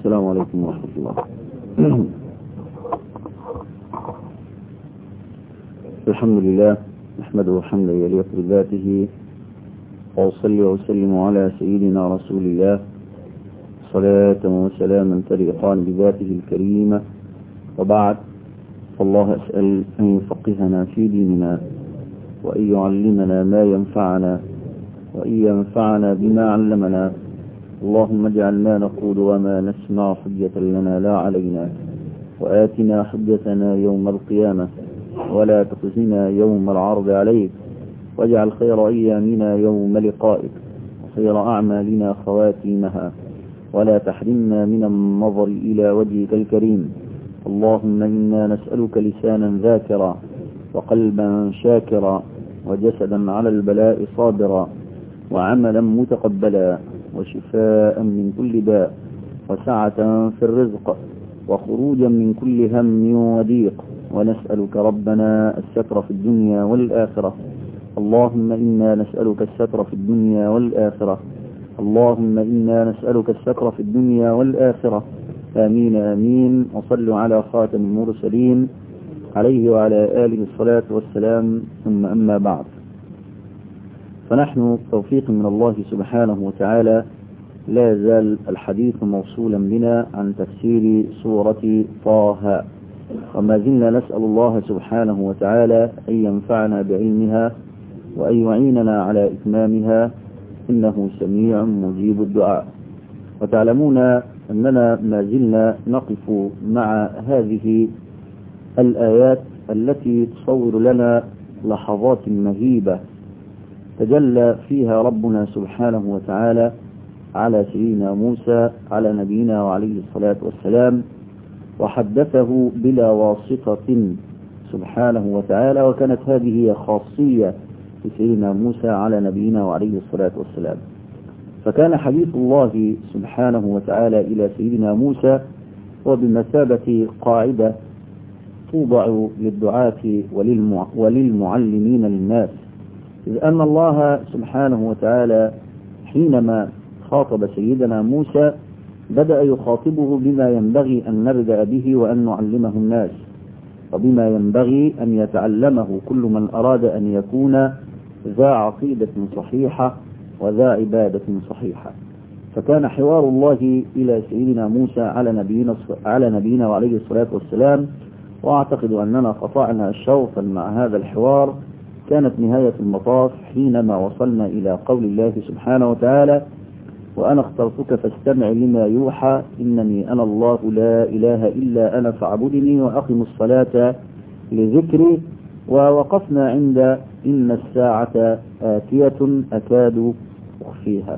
السلام عليكم ورحمة الله الحمد لله نحمده حمدا يليق بذاته وأصلي وأسلم على سيدنا رسول الله صلاة وسلاما تليقان بذاته الكريمة وبعد فالله أسأل أن يفقهنا في ديننا وأن يعلمنا ما ينفعنا وأن ينفعنا بما علمنا اللهم اجعل ما نقول وما نسمع حجة لنا لا علينا وآتنا حجتنا يوم القيامة ولا تخزنا يوم العرض عليك واجعل خير أيامنا يوم لقائك وخير أعمالنا خواتيمها ولا تحرمنا من النظر إلى وجهك الكريم اللهم إنا نسألك لسانا ذاكرا وقلبا شاكرا وجسدا على البلاء صابرا وعملا متقبلا وشفاء من كل داء وسعة في الرزق وخروجا من كل هم وضيق ونسألك ربنا الستر في الدنيا والآخرة اللهم إنا نسألك الستر في الدنيا والآخرة اللهم إنا نسألك الستر في الدنيا والآخرة آمين آمين وصلوا على خاتم المرسلين عليه وعلى آله الصلاة والسلام ثم أما بعد فنحن توفيق من الله سبحانه وتعالى لا يزال الحديث موصولا بنا عن تفسير سورة طه وما زلنا نسأل الله سبحانه وتعالى أن ينفعنا بعلمها وأن يعيننا على إتمامها إنه سميع مجيب الدعاء وتعلمون أننا ما زلنا نقف مع هذه الآيات التي تصور لنا لحظات مهيبة تجلى فيها ربنا سبحانه وتعالى على سيدنا موسى على نبينا وعليه الصلاة والسلام وحدثه بلا واسطة سبحانه وتعالى وكانت هذه هي خاصية لسيدنا موسى على نبينا وعليه الصلاة والسلام فكان حديث الله سبحانه وتعالى إلى سيدنا موسى وبمثابة قاعدة توضع للدعاة وللمعلمين للناس إذ أن الله سبحانه وتعالى حينما خاطب سيدنا موسى بدأ يخاطبه بما ينبغي أن نبدأ به وأن نعلمه الناس وبما ينبغي أن يتعلمه كل من أراد أن يكون ذا عقيدة صحيحة وذا عبادة صحيحة فكان حوار الله إلى سيدنا موسى على نبينا, على نبينا وعليه الصلاة والسلام وأعتقد أننا قطعنا شوطا مع هذا الحوار كانت نهاية المطاف حينما وصلنا إلى قول الله سبحانه وتعالى وأنا اخترتك فاستمع لما يوحى إنني أنا الله لا إله إلا أنا فاعبدني وأقم الصلاة لذكري ووقفنا عند إن الساعة آتية أكاد أخفيها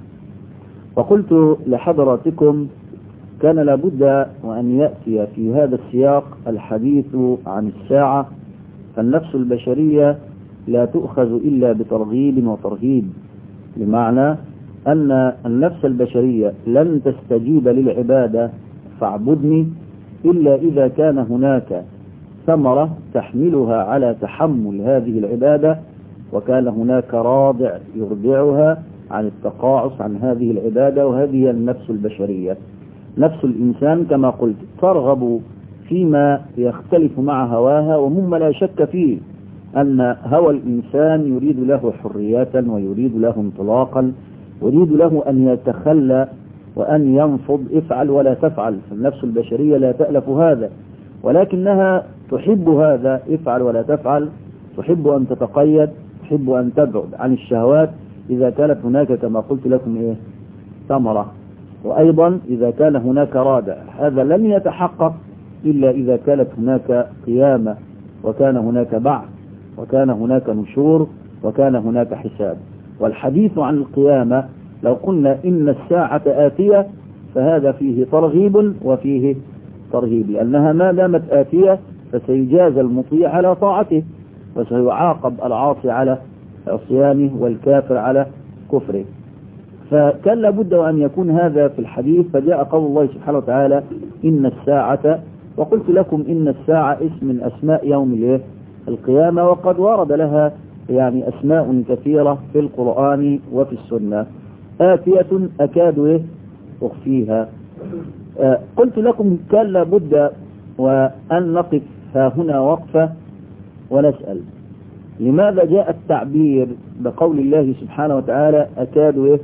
وقلت لحضراتكم كان لابد وأن يأتي في هذا السياق الحديث عن الساعة فالنفس البشرية لا تؤخذ إلا بترغيب وترهيب بمعنى أن النفس البشرية لن تستجيب للعبادة فاعبدني إلا إذا كان هناك ثمرة تحملها على تحمل هذه العبادة وكان هناك رادع يرضعها عن التقاعس عن هذه العبادة وهذه هي النفس البشرية نفس الإنسان كما قلت ترغب فيما يختلف مع هواها ومما لا شك فيه أن هوى الإنسان يريد له حرية ويريد له انطلاقا يريد له أن يتخلى وأن ينفض افعل ولا تفعل فالنفس البشرية لا تألف هذا ولكنها تحب هذا افعل ولا تفعل تحب أن تتقيد تحب أن تبعد عن الشهوات إذا كانت هناك كما قلت لكم إيه ثمرة وأيضا إذا كان هناك رادع هذا لن يتحقق إلا إذا كانت هناك قيامة وكان هناك بعث وكان هناك نشور وكان هناك حساب والحديث عن القيامة لو قلنا إن الساعة آتية فهذا فيه ترغيب وفيه ترهيب لأنها ما دامت آتية فسيجاز المطيع على طاعته وسيعاقب العاصي على عصيانه والكافر على كفره فكان لابد أن يكون هذا في الحديث فجاء قول الله سبحانه وتعالى إن الساعة وقلت لكم إن الساعة اسم من أسماء يوم القيامة وقد ورد لها يعني أسماء كثيرة في القرآن وفي السنة آتية أكاد أخفيها آه، قلت لكم كان لابد وأن نقف ها هنا وقفة ونسأل لماذا جاء التعبير بقول الله سبحانه وتعالى أكاد إيه؟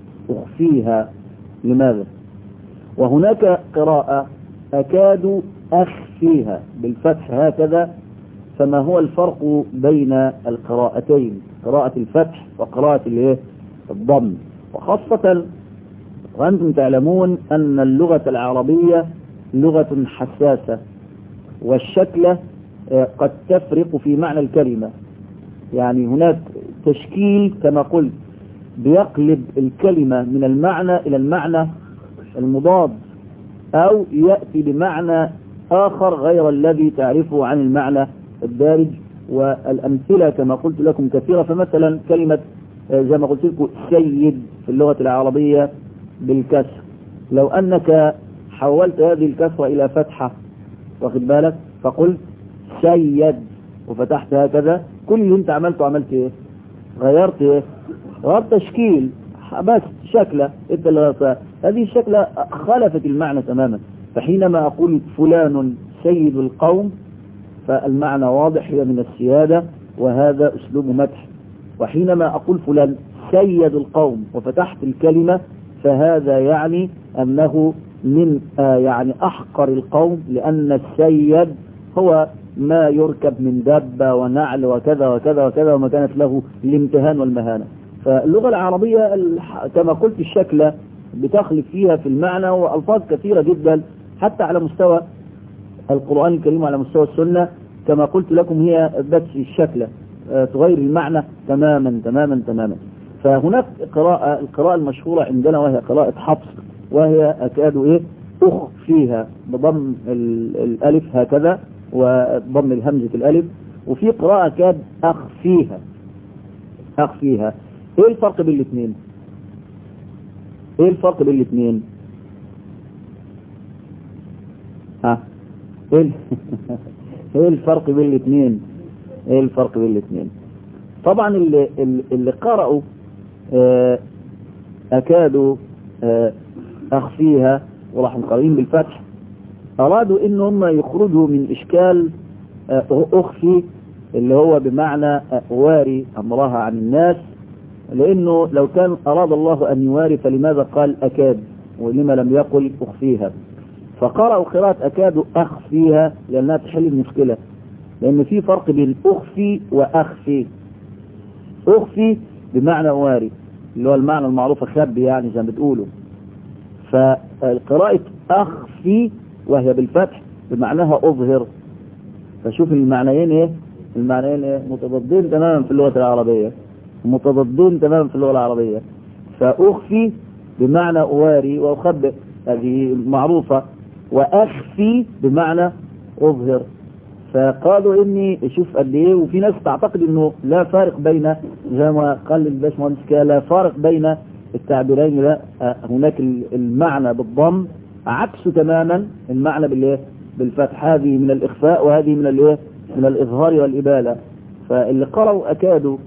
أخفيها لماذا وهناك قراءة أكاد أخفيها بالفتح هكذا فما هو الفرق بين القراءتين قراءة الفتح وقراءة الايه الضم وخاصة وأنتم تعلمون أن اللغة العربية لغة حساسة والشكل قد تفرق في معنى الكلمة يعني هناك تشكيل كما قلت بيقلب الكلمة من المعنى إلى المعنى المضاد أو يأتي بمعنى آخر غير الذي تعرفه عن المعنى الدارج والأمثلة كما قلت لكم كثيرة فمثلا كلمة زي ما قلت لكم سيد في اللغة العربية بالكسر لو أنك حولت هذه الكسرة إلى فتحة واخد بالك فقلت سيد وفتحت هكذا كل اللي انت عملته عملت ايه غيرت ايه غيرت تشكيل بس شكله انت اللي غيرتها هذه الشكلة خالفت المعنى تماما فحينما اقول فلان سيد القوم فالمعنى واضح هي من السيادة وهذا اسلوب مدح وحينما اقول فلان سيد القوم وفتحت الكلمة فهذا يعني انه من آه يعني احقر القوم لان السيد هو ما يركب من دابة ونعل وكذا وكذا وكذا وما كانت له الامتهان والمهانة فاللغة العربية كما قلت الشكل بتخلف فيها في المعنى وألفاظ كثيرة جدا حتى على مستوى القرآن الكريم وعلى مستوى السنة كما قلت لكم هي بس الشكل تغير المعنى تماما تماما تماما فهناك قراءة القراءة المشهورة عندنا وهي قراءة حفص وهي أكاد إيه أخفيها بضم الألف هكذا وضم الهمزة الألف وفي قراءة كاد أخفيها أخفيها إيه الفرق بين الاثنين إيه الفرق بين الاثنين ها إيه إيه الفرق بين الاثنين إيه الفرق بين الاثنين طبعا اللي, اللي قرأوا أكادوا أخفيها وراحوا قارئين بالفتح أرادوا إن هم يخرجوا من إشكال أخفي اللي هو بمعنى أواري أمرها عن الناس لأنه لو كان أراد الله أن يواري فلماذا قال أكاد ولما لم يقل أخفيها فقرأوا قراءة أكاد أخفيها لأنها تحل المشكلة لأن في فرق بين أخفي وأخفي أخفي بمعنى أواري اللي هو المعنى المعروف خبي يعني زي ما بتقولوا فقراءة أخفي وهي بالفتح بمعناها أظهر فشوف المعنيين إيه المعنيين إيه متضادين تماما في اللغة العربية متضادين تماما في اللغة العربية فأخفي بمعنى أواري وأخبئ هذه معروفة وأخفي بمعنى أظهر فقالوا إني شوف قد إيه وفي ناس تعتقد إنه لا فارق بين زي ما قال الباشمهندس كده لا فارق بين التعبيرين لا هناك المعنى بالضم عكسه تماما المعنى بالايه بالفتح هذه من الإخفاء وهذه من الايه من الإظهار والإبالة فاللي قرأوا أكادوا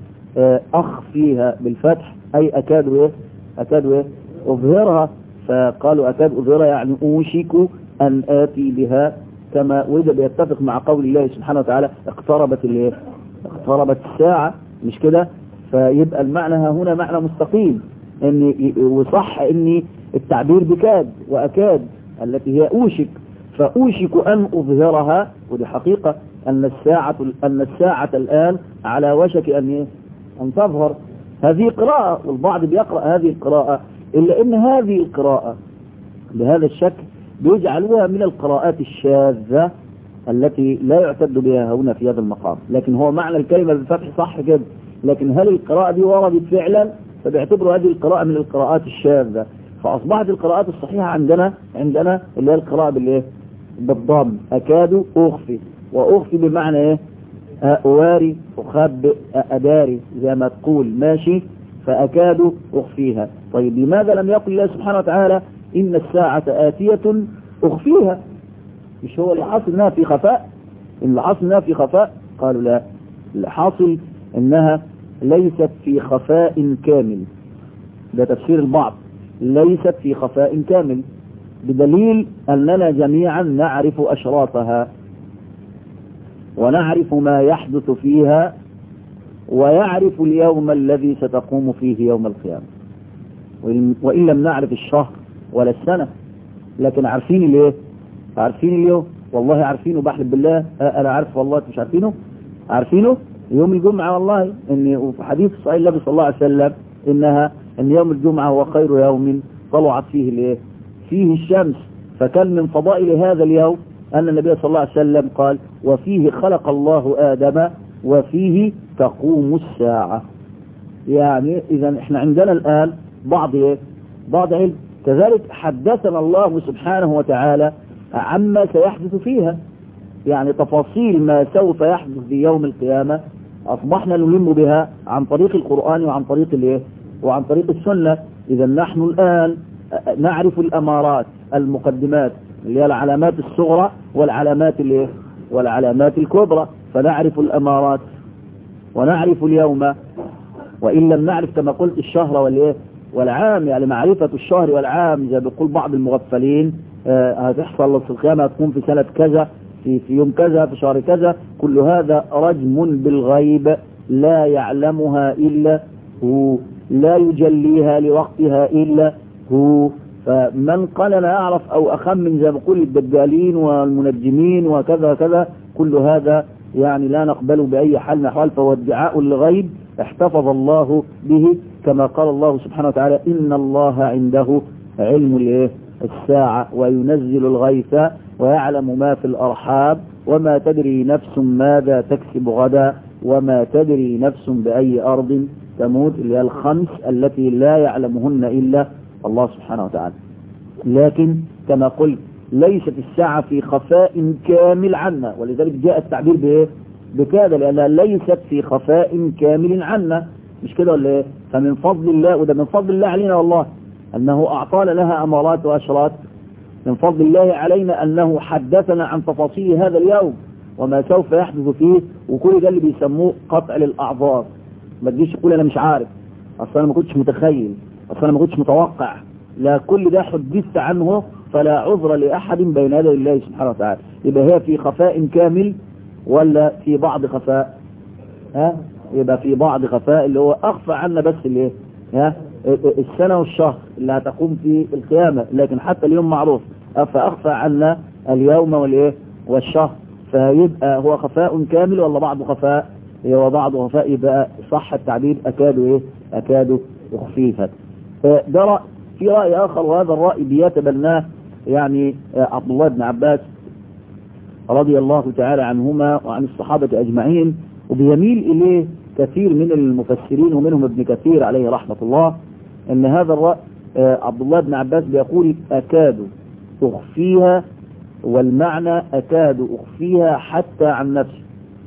أخفيها بالفتح أي أكادوا إيه أكادوا إيه أظهرها فقالوا أكاد أظهرها يعني أوشك أن آتي بها كما وإذا بيتفق مع قول الله سبحانه وتعالى اقتربت الايه اقتربت الساعة مش كده فيبقى المعنى هنا معنى مستقيم ان وصح ان التعبير بكاد وأكاد التي هي أوشك فأوشك أن أظهرها ودي حقيقة أن الساعة أن الساعة الآن على وشك أن أن تظهر هذه قراءة والبعض بيقرأ هذه القراءة إلا أن هذه القراءة بهذا الشكل بيجعلوها من القراءات الشاذة التي لا يعتد بها هنا في هذا المقام لكن هو معنى الكلمة بالفتح صح كده لكن هل القراءة دي وردت فعلا فبيعتبروا هذه القراءة من القراءات الشاذة فأصبحت القراءات الصحيحة عندنا عندنا اللي هي القراءة بالإيه بالضم أكاد أخفي وأخفي بمعنى إيه أواري أخبئ أداري زي ما تقول ماشي فأكاد أخفيها طيب لماذا لم يقل الله سبحانه وتعالى إن الساعة آتية أخفيها مش هو اللي حاصل انها في خفاء اللي حاصل انها في خفاء قالوا لا اللي حاصل انها ليست في خفاء كامل ده تفسير البعض ليست في خفاء كامل بدليل أننا جميعا نعرف أشراطها ونعرف ما يحدث فيها ويعرف اليوم الذي ستقوم فيه يوم القيامة وإن لم نعرف الشهر ولا السنة لكن عارفين الايه عارفين اليوم والله عارفينه بحلف بالله انا عارف والله مش عارفينه عارفينه يوم الجمعة والله ان في حديث صحيح النبي صلى الله عليه وسلم انها ان يوم الجمعة هو خير يوم طلعت فيه الايه فيه الشمس فكان من فضائل هذا اليوم ان النبي صلى الله عليه وسلم قال وفيه خلق الله ادم وفيه تقوم الساعة يعني اذا احنا عندنا الان بعض ايه بعض علم كذلك حدثنا الله سبحانه وتعالى عما سيحدث فيها يعني تفاصيل ما سوف يحدث في يوم القيامة أصبحنا نلم بها عن طريق القرآن وعن طريق الايه وعن طريق السنة إذا نحن الآن نعرف الأمارات المقدمات اللي هي العلامات الصغرى والعلامات الايه والعلامات الكبرى فنعرف الأمارات ونعرف اليوم وإن لم نعرف كما قلت الشهر والايه والعام يعني معرفة الشهر والعام زي بيقول بعض المغفلين آه هتحصل في القيامة هتكون في سنة كذا في, في يوم كذا في شهر كذا كل هذا رجم بالغيب لا يعلمها إلا هو لا يجليها لوقتها إلا هو فمن قال أنا أعرف أو أخمن زي ما بقول الدجالين والمنجمين وكذا كذا كل هذا يعني لا نقبله بأي حال من الأحوال فهو ادعاء للغيب احتفظ الله به كما قال الله سبحانه وتعالى إن الله عنده علم الايه الساعة وينزل الغيث ويعلم ما في الأرحاب وما تدري نفس ماذا تكسب غدا وما تدري نفس بأي أرض تموت اللي هي الخمس التي لا يعلمهن إلا الله سبحانه وتعالى لكن كما قلت ليست الساعة في خفاء كامل عنا ولذلك جاء التعبير بإيه بكذا لأنها ليست في خفاء كامل عنا مش كده ولا ايه فمن فضل الله وده من فضل الله علينا والله أنه أعطانا لها أمارات وأشرات من فضل الله علينا أنه حدثنا عن تفاصيل هذا اليوم وما سوف يحدث فيه وكل ده اللي بيسموه قطع للأعذار ما تجيش تقول أنا مش عارف أصلا أنا ما كنتش متخيل أصلا أنا ما كنتش متوقع لا كل ده حدثت عنه فلا عذر لأحد بين يدي الله سبحانه وتعالى يبقى هي في خفاء كامل ولا في بعض خفاء ها يبقى في بعض خفاء اللي هو أخفى عنا بس اللي ها السنة والشهر اللي هتقوم في القيامة لكن حتى اليوم معروف فأخفى عنا اليوم والايه والشهر فيبقى هو خفاء كامل ولا بعض خفاء هو بعض خفاء يبقى صح التعبير أكاد ايه أكاد أخفيفا ده رأي في رأي آخر وهذا الرأي بيتبناه يعني عبد الله بن عباس رضي الله تعالى عنهما وعن الصحابة أجمعين وبيميل إليه كثير من المفسرين ومنهم ابن كثير عليه رحمة الله ان هذا الرأي عبد الله بن عباس بيقول أكاد أخفيها والمعنى أكاد أخفيها حتى عن نفسي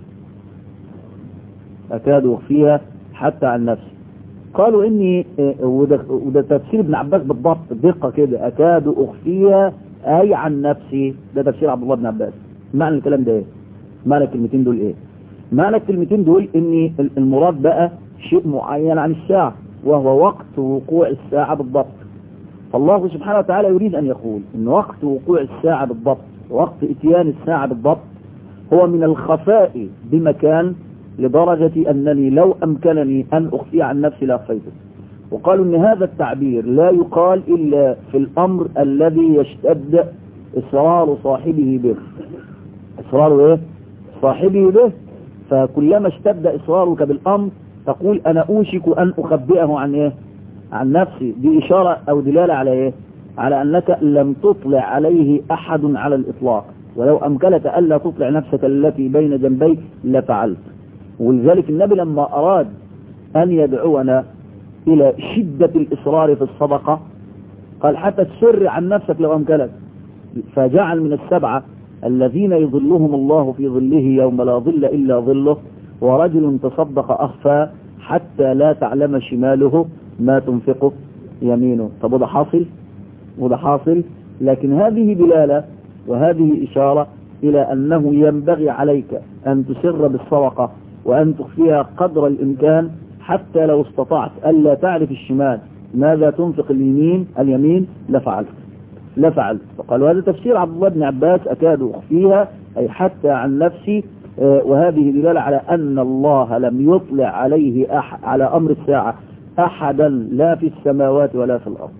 أكاد أخفيها حتى عن نفسي قالوا إني وده, وده تفسير ابن عباس بالضبط دقة كده أكاد أخفيها أي عن نفسي ده تفسير عبد الله بن عباس معنى الكلام ده إيه معنى الكلمتين دول إيه معنى الكلمتين دول إن المراد بقى شيء معين عن الساعة وهو وقت وقوع الساعة بالضبط فالله سبحانه وتعالى يريد أن يقول إن وقت وقوع الساعة بالضبط وقت اتيان الساعة بالضبط هو من الخفاء بمكان لدرجة أنني لو أمكنني أن أخفي عن نفسي لأخفيته وقالوا أن هذا التعبير لا يقال إلا في الأمر الذي يشتد إصرار صاحبه به إصرار إيه؟ صاحبه به فكلما اشتد إصرارك بالأمر تقول أنا أوشك أن أخبئه عن إيه عن نفسي دي إشارة أو دلالة على إيه على أنك لم تطلع عليه أحد على الإطلاق ولو أمكنك ألا تطلع نفسك التي بين جنبيك لفعلت ولذلك النبي لما أراد أن يدعونا إلى شدة الإصرار في الصدقة قال حتى تسر عن نفسك لو أمكنك فجعل من السبعة الذين يظلهم الله في ظله يوم لا ظل إلا ظله ورجل تصدق أخفى حتى لا تعلم شماله ما تنفقه يمينه طب وده حاصل وده حاصل لكن هذه دلالة وهذه إشارة إلى أنه ينبغي عليك أن تسر بالصدقة وأن تخفيها قدر الإمكان حتى لو استطعت ألا تعرف الشمال ماذا تنفق اليمين اليمين لفعلت لفعلت فقال وهذا تفسير عبد الله بن عباس أكاد أخفيها أي حتى عن نفسي وهذه دلالة على أن الله لم يطلع عليه أح على أمر الساعة أحدا لا في السماوات ولا في الأرض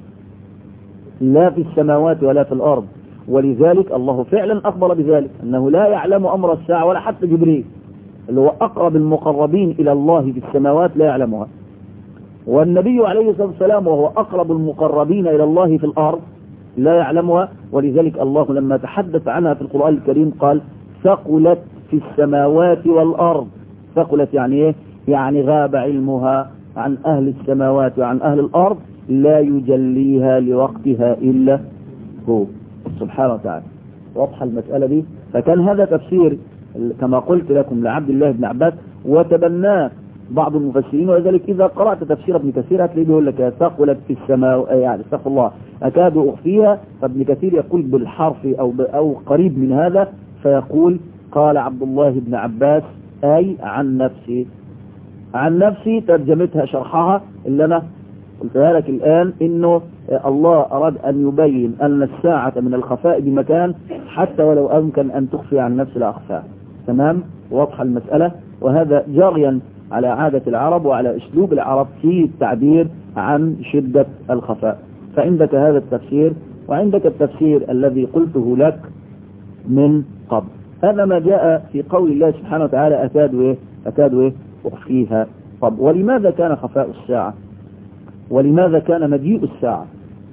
لا في السماوات ولا في الأرض ولذلك الله فعلا أخبر بذلك أنه لا يعلم أمر الساعة ولا حتى جبريل اللي هو أقرب المقربين إلى الله في السماوات لا يعلمها والنبي عليه الصلاة والسلام وهو أقرب المقربين إلى الله في الأرض لا يعلمها ولذلك الله لما تحدث عنها في القرآن الكريم قال ثقلت في السماوات والأرض ثقلت يعني إيه؟ يعني غاب علمها عن أهل السماوات وعن أهل الأرض لا يجليها لوقتها إلا هو سبحانه وتعالى واضحة المسألة دي فكان هذا تفسير كما قلت لكم لعبد الله بن عباس وتبناه بعض المفسرين ولذلك إذا قرأت تفسير ابن كثير هتلاقيه بيقول لك ثقلت في السماء يعني استغفر الله أكاد أخفيها فابن كثير يقول بالحرف أو أو قريب من هذا فيقول قال عبد الله بن عباس أي عن نفسي عن نفسي ترجمتها شرحها اللي أنا قلتها لك الآن إنه الله أراد أن يبين أن الساعة من الخفاء بمكان حتى ولو أمكن أن تخفي عن نفس الأخفاء تمام واضحة المسألة وهذا جاريا على عادة العرب وعلى أسلوب العرب في التعبير عن شدة الخفاء فعندك هذا التفسير وعندك التفسير الذي قلته لك من قبل هذا ما جاء في قول الله سبحانه وتعالى أكاد إيه أكاد إيه أخفيها طب ولماذا كان خفاء الساعة ولماذا كان مجيء الساعة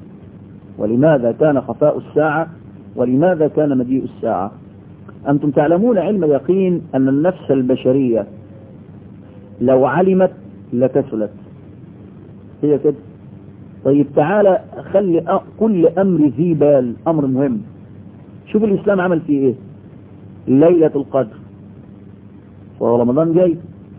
ولماذا كان خفاء الساعة ولماذا كان مجيء الساعة أنتم تعلمون علم يقين أن النفس البشرية لو علمت لكسلت هي كده طيب تعالى خلي كل أمر ذي بال أمر مهم شوف الإسلام عمل فيه إيه ليلة القدر ورمضان جاي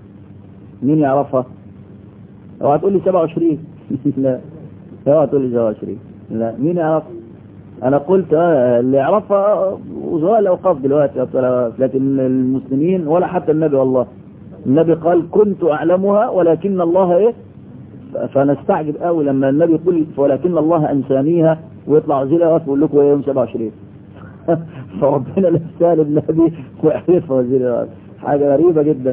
مين يعرفها اوعى تقول لي 27 لا اوعى تقول لي 27 لا مين يعرف انا قلت اللي يعرفها وزراء الاوقاف دلوقتي لكن المسلمين ولا حتى النبي والله النبي قال كنت اعلمها ولكن الله ايه فنستعجب قوي لما النبي يقول ولكن الله انسانيها ويطلع زي واقف يقول لكم يوم 27 فربنا لسال النبي وعرفها وزير حاجه غريبه جدا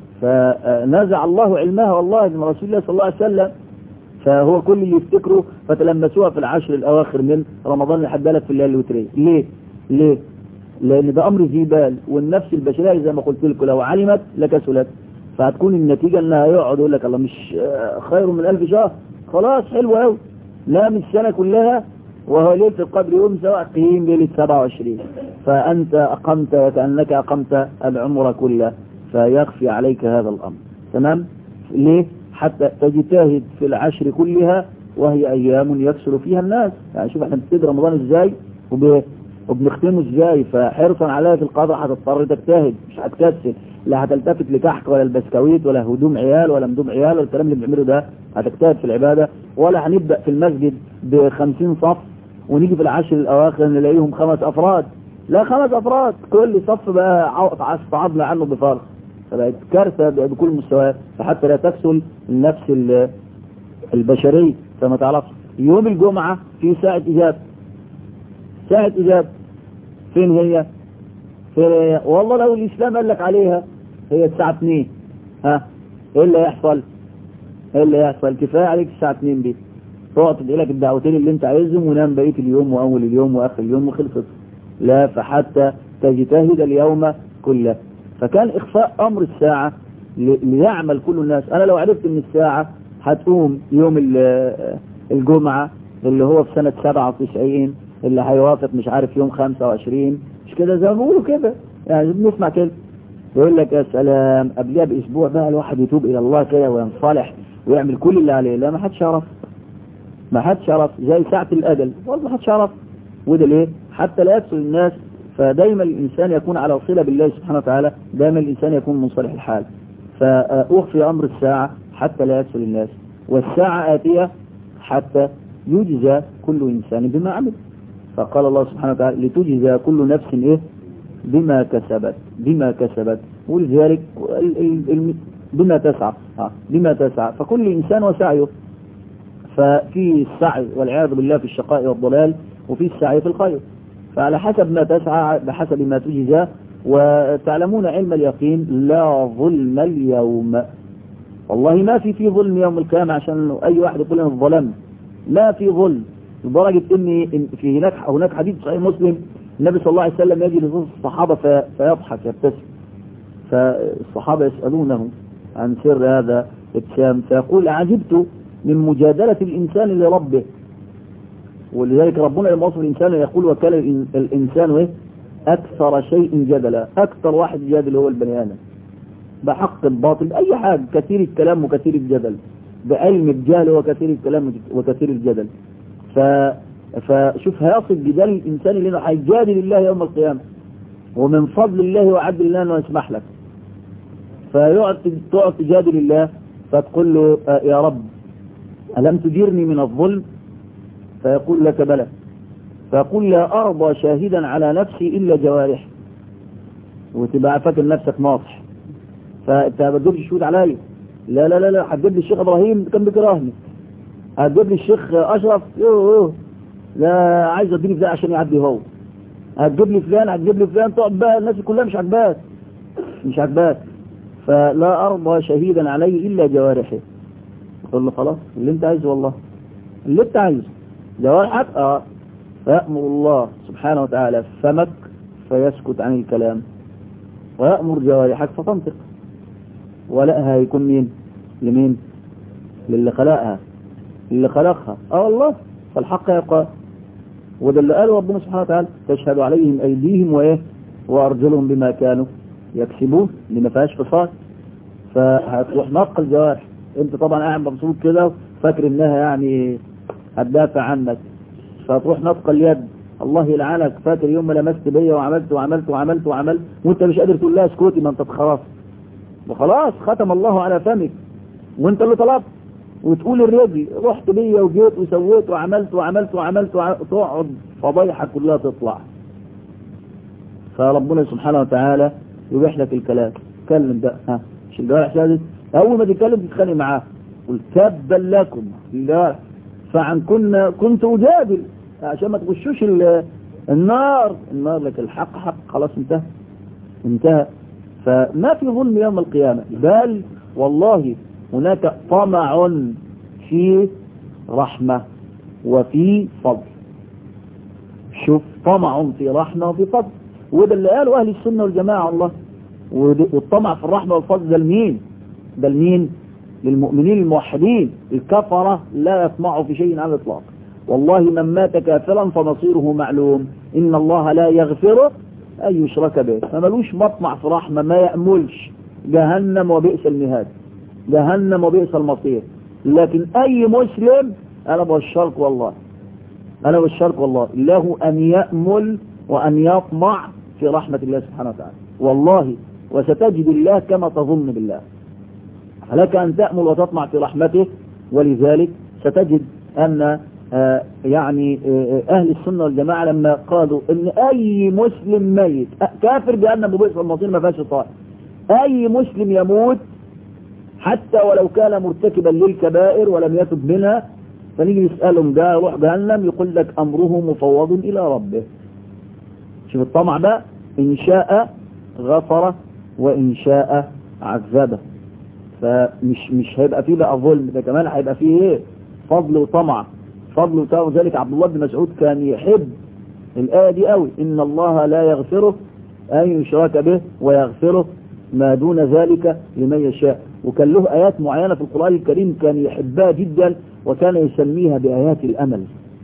فنزع الله علمها والله من رسول الله صلى الله عليه وسلم فهو كل اللي يفتكره فتلمسوها في العشر الأواخر من رمضان لحد لك في الليالي الوترية ليه؟ ليه؟ لأن ده أمر ذي بال والنفس البشرية زي ما قلت لكم لو علمت لكسلت فهتكون النتيجة انها يقعد يقول لك الله مش خير من ألف شهر خلاص حلو قوي لا من السنة كلها وهو ليلة القدر يوم سواء قيم ليلة 27 فأنت أقمت وكأنك أقمت العمر كله فيخفي عليك هذا الأمر تمام ليه حتى تجتهد في العشر كلها وهي أيام يكسر فيها الناس يعني شوف احنا بنبتدي رمضان ازاي وب... وبنختمه ازاي فحرصا عليها في القضاء هتضطر تجتهد مش هتكسل لا هتلتفت لكحك ولا البسكويت ولا هدوم عيال ولا مدوم عيال ولا الكلام اللي بنعمله ده هتجتهد في العبادة ولا هنبدأ في المسجد بخمسين صف ونيجي في العشر الأواخر نلاقيهم خمس أفراد لا خمس أفراد كل صف بقى عضنا عنه بفرق فبقت كارثة بكل المستويات فحتى لا تكسل النفس البشرية فما تعرفش يوم الجمعة في ساعة إجابة ساعة إجابة فين هي فين هي والله لو الإسلام قال لك عليها هي الساعة 2 ها ايه اللي هيحصل ايه اللي هيحصل كفاية عليك الساعة 2 دي تقعد تدعي لك الدعوتين اللي انت عايزهم ونام بقية اليوم واول اليوم واخر اليوم وخلصت لا فحتى تجتهد اليوم كله فكان إخفاء أمر الساعة ليعمل كل الناس أنا لو عرفت من الساعة هتقوم يوم الجمعة اللي هو في سنة 97 اللي هيوافق مش عارف يوم 25 مش كده زي ما بيقولوا كده يعني بنسمع كده يقول لك يا سلام قبلها بأسبوع بقى الواحد يتوب إلى الله كده وينصلح ويعمل كل اللي عليه لا ما حدش يعرف ما حدش يعرف زي ساعة الأجل والله ما حدش يعرف وده ليه حتى لا يكسل الناس فدايما الإنسان يكون على صلة بالله سبحانه وتعالى دايما الإنسان يكون منصلح الحال فأخفي أمر الساعة حتى لا يكسل الناس والساعة آتية حتى يجزى كل إنسان بما عمل فقال الله سبحانه وتعالى لتجزى كل نفس إيه بما كسبت بما كسبت ولذلك بما تسعى بما تسعى فكل إنسان وسعيه ففي السعي والعياذ بالله في الشقاء والضلال وفي السعي في الخير فعلى حسب ما تسعى بحسب ما تجزى وتعلمون علم اليقين لا ظلم اليوم والله ما في في ظلم يوم القيامة عشان أي واحد يقول أنا ظلمت ما في ظلم لدرجة إن في هناك هناك حديث صحيح مسلم النبي صلى الله عليه وسلم يجي لنصوص الصحابة فيضحك يبتسم فالصحابة يسألونه عن سر هذا ابتسام فيقول عجبت من مجادلة الإنسان لربه ولذلك ربنا لما وصف الإنسان يقول وكان الإنسان إيه؟ أكثر شيء جدلا أكثر واحد جادل هو البني آدم بحق الباطل أي حاجة كثير الكلام وكثير الجدل بعلم الجهل وكثير الكلام وكثير الجدل ف... فشوف هيصل جدال الإنسان اللي هيجادل الله يوم القيامة ومن فضل الله وعدل الله أنه يسمح لك فيقعد تقعد تجادل الله فتقول له يا رب ألم تجيرني من الظلم فيقول لك بلى فيقول لا أرضى شاهدا على نفسي إلا جوارح وتبقى فاكر نفسك ناصح فانت ما تجيبش شهود عليا لا لا لا لا هتجيب لي الشيخ ابراهيم كان بيكرهني هتجيب لي الشيخ اشرف يوه يوه لا عايز اديني في ده عشان يعدي هو هتجيب لي فلان هتجيب لي فلان تقعد بقى الناس كلها مش عاجباك مش عاجباك فلا ارضى شهيدا علي الا جوارحي تقول له خلاص اللي انت عايزه والله اللي انت عايزه جوارحك اه فيأمر الله سبحانه وتعالى فمك فيسكت عن الكلام ويأمر جوارحك فتنطق ولأها هيكون مين لمين للي خلقها اللي خلقها اه والله فالحق يبقى وده اللي قاله ربنا سبحانه وتعالى تشهد عليهم ايديهم وايه وارجلهم بما كانوا يكسبون اللي ما فيهاش فصال فهتروح نقل الجوارح انت طبعا قاعد مبسوط كده فاكر انها يعني هتدافع عنك فتروح نطق اليد الله يلعنك فاكر يوم ما لمست بيا وعملت وعملت وعملت وعملت وانت مش قادر تقول لها اسكتي ما انت اتخرصت وخلاص ختم الله على فمك وانت اللي طلبت وتقول الرجل رحت بيا وجيت وسويت وعملت وعملت وعملت تقعد فضيحة كلها تطلع فربنا سبحانه وتعالى يبيح لك الكلام تكلم بقى ها مش الجوارح شهدت اول ما تتكلم تتخانق معاه قل تبا لكم الجوارح فعن كنا كنت اجادل عشان ما تخشوش النار النار لك الحق حق خلاص انتهى انتهى فما في ظلم يوم القيامة بل والله هناك طمع في رحمة وفي فضل شوف طمع في رحمة وفي فضل وده اللي قاله أهل السنة والجماعة الله والطمع في الرحمة والفضل ده لمين ده لمين للمؤمنين الموحدين الكفرة لا يطمعوا في شيء على الإطلاق والله من مات كافرا فمصيره معلوم إن الله لا يغفره أن يشرك به فملوش مطمع في رحمة ما يأملش جهنم وبئس المهاد جهنم وبئس المصير لكن أي مسلم أنا بشرك والله أنا بشرك والله له أن يأمل وأن يطمع في رحمة الله سبحانه وتعالى والله وستجد الله كما تظن بالله لك أن تأمل وتطمع في رحمته ولذلك ستجد أن آه يعني آه أهل السنة والجماعة لما قالوا أن أي مسلم ميت كافر بأن أبو بئس المصير ما فيهاش طائر أي مسلم يموت حتى ولو كان مرتكبا للكبائر ولم يتب منها فنيجي نسألهم ده يروح جهنم يقول لك أمره مفوض إلى ربه شوف الطمع بقى إن شاء غفر وإن شاء عذبه فمش مش هيبقى فيه بقى ظلم ده كمان هيبقى فيه ايه فضل وطمع فضل وطمع وذلك عبد الله بن مسعود كان يحب الآية دي قوي إن الله لا يغفره أن يشرك به ويغفره ما دون ذلك لمن يشاء وكان له آيات معينة في القرآن الكريم كان يحبها جدا وكان يسميها بآيات الأمل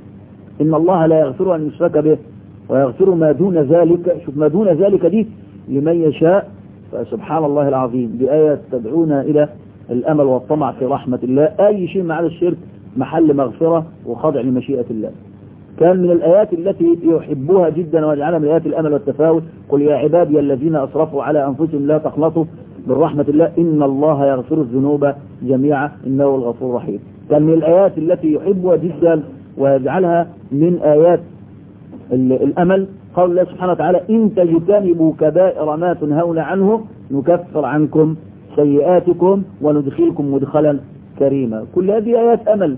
إن الله لا يغفر أن يشرك به ويغفر ما دون ذلك شوف ما دون ذلك دي لمن يشاء فسبحان الله العظيم بآية تدعونا إلى الأمل والطمع في رحمة الله أي شيء مع الشرك محل مغفرة وخضع لمشيئة الله كان من الآيات التي يحبوها جدا ويجعلها من آيات الأمل والتفاؤل قل يا عبادي الذين أسرفوا على أنفسهم لا تخلطوا من رحمة الله إن الله يغفر الذنوب جميعا إنه الغفور الرحيم كان من الآيات التي يحبها جدا ويجعلها من آيات الأمل قال الله سبحانه وتعالى إن تجتنبوا كبائر ما تنهون عنه نكفر عنكم سيئاتكم وندخلكم مدخلا كريما كل هذه آيات أمل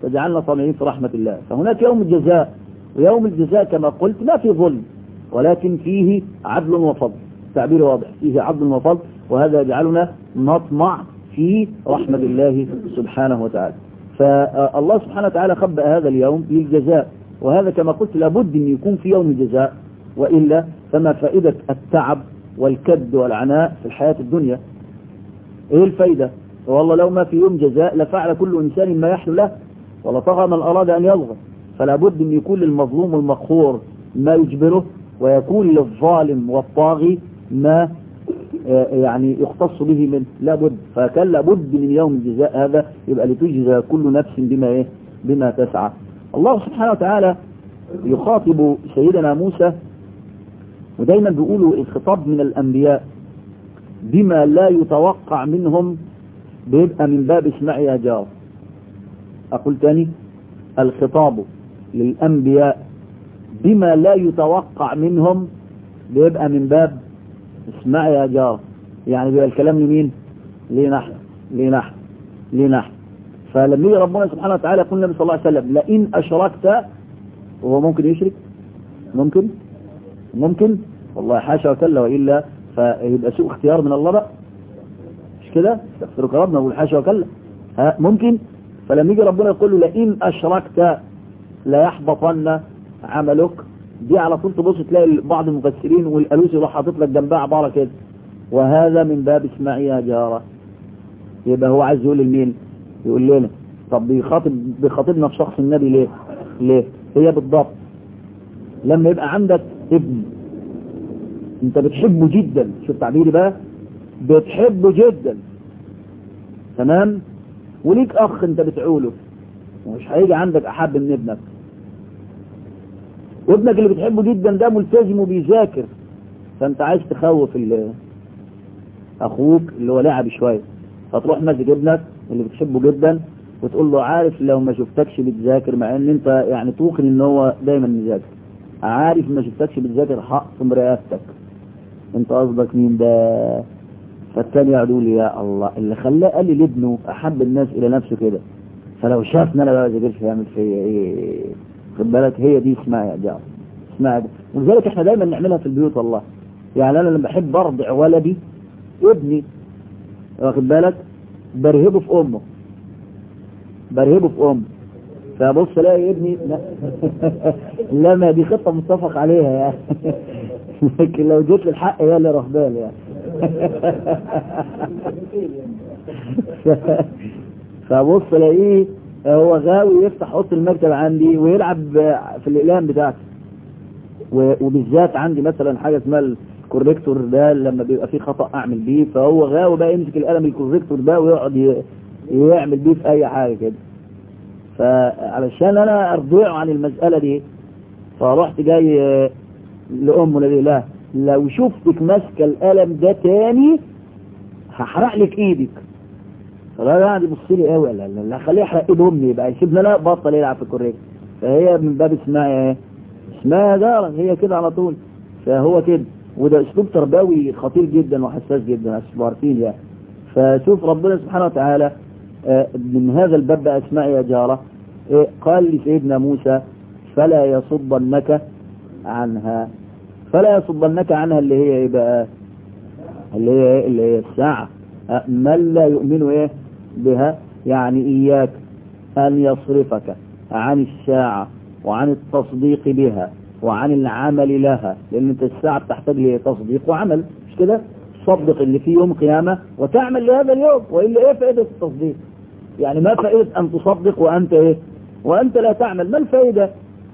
فجعلنا طامعين في رحمة الله فهناك يوم الجزاء ويوم الجزاء كما قلت ما في ظلم ولكن فيه عدل وفضل تعبير واضح فيه عدل وفضل وهذا يجعلنا نطمع في رحمة الله سبحانه وتعالى فالله سبحانه وتعالى خبأ هذا اليوم للجزاء وهذا كما قلت لابد أن يكون في يوم الجزاء وإلا فما فائدة التعب والكد والعناء في الحياة الدنيا ايه الفايدة والله لو ما في يوم جزاء لفعل كل إنسان ما يحلو له ولطغى من أراد أن يلغى فلا بد أن يكون للمظلوم والمقهور ما يجبره ويكون للظالم والطاغي ما يعني يختص به منه لابد فكان لابد من يوم الجزاء هذا يبقى لتجزى كل نفس بما ايه بما تسعى الله سبحانه وتعالى يخاطب سيدنا موسى ودايما بيقولوا الخطاب من الانبياء بما لا يتوقع منهم بيبقى من باب اسمع يا جار اقول تاني الخطاب للانبياء بما لا يتوقع منهم بيبقى من باب اسمع يا جار يعني بيبقى الكلام لمين لنحن لنحن لنحن فلما يجي ربنا سبحانه وتعالى يقول النبي صلى الله عليه وسلم لئن اشركت وهو ممكن يشرك ممكن ممكن والله حاشا وكلا والا فيبقى سوء اختيار من الله بقى مش كده استغفرك ربنا وقول حاشا وكلا ها ممكن فلما يجي ربنا يقول له لئن اشركت لا يحبطن عملك دي على طول تبص تلاقي بعض المفسرين والالوسي يروح حاطط لك جنبها عباره كده وهذا من باب اسمعي يا جاره يبقى هو عايز يقول لمين يقول لنا طب بيخاطب بيخاطبنا في شخص النبي ليه ليه هي بالضبط لما يبقى عندك ابن انت بتحبه جدا شوف تعبيري بقى بتحبه جدا تمام وليك اخ انت بتعوله ومش هيجي عندك احب من ابنك وابنك اللي بتحبه جدا ده ملتزم وبيذاكر فانت عايز تخوف اخوك اللي هو لاعب شويه فتروح ماسك ابنك اللي بتحبه جدا وتقول له عارف لو ما شفتكش بتذاكر مع ان انت يعني توقن ان هو دايما مذاكر عارف ما شفتكش بتذاكر حق في رئاستك انت قصدك مين ده فالتاني يقعد يقول يا الله اللي خلاه قال لي لابنه احب الناس الى نفسه كده فلو شافني انا بقى ذاكرش يعمل فيا ايه خد بالك هي دي اسمها يا جار اسمها دي. ولذلك احنا دايما نعملها في البيوت والله يعني انا لما بحب ارضع ولدي ابني واخد بالك برهبه في امه برهبه في امه فبص الاقي ابني لا ما دي خطه متفق عليها يعني لكن لو جيت للحق هي اللي رهبان يعني فبص الاقيه هو غاوي يفتح اوضه المكتب عندي ويلعب في الاقلام بتاعتي وبالذات عندي مثلا حاجه اسمها الكوريكتور ده لما بيبقى فيه خطا اعمل بيه فهو غاوي بقى يمسك القلم الكوريكتور ده ويقعد يعمل بيه في اي حاجه كده فعلشان انا ارضعه عن المساله دي فرحت جاي لامه نبي لا لو شفتك ماسكه القلم ده تاني هحرق لك ايدك فالراجل قاعد يبص لي قوي لا لا لا خليه يحرق ايد امي يبقى يسيبنا لا بطل يلعب في الكوريك فهي من باب اسمها ايه اسمها دارا هي كده على طول فهو كده وده اسلوب تربوي خطير جدا وحساس جدا عارفين يعني فشوف ربنا سبحانه وتعالى من هذا الباب بقى اسماء يا جارة قال لسيدنا موسى فلا يصدنك عنها فلا يصدنك عنها اللي هي ايه بقى اللي هي ايه اللي هي الساعة من لا يؤمن ايه بها يعني اياك ان يصرفك عن الساعة وعن التصديق بها وعن العمل لها لان انت الساعة بتحتاج لتصديق وعمل مش كده تصدق اللي فيه يوم قيامة وتعمل لهذا اليوم وإلا ايه فائدة التصديق يعني ما فائدة ان تصدق وانت ايه وانت لا تعمل ما الفائدة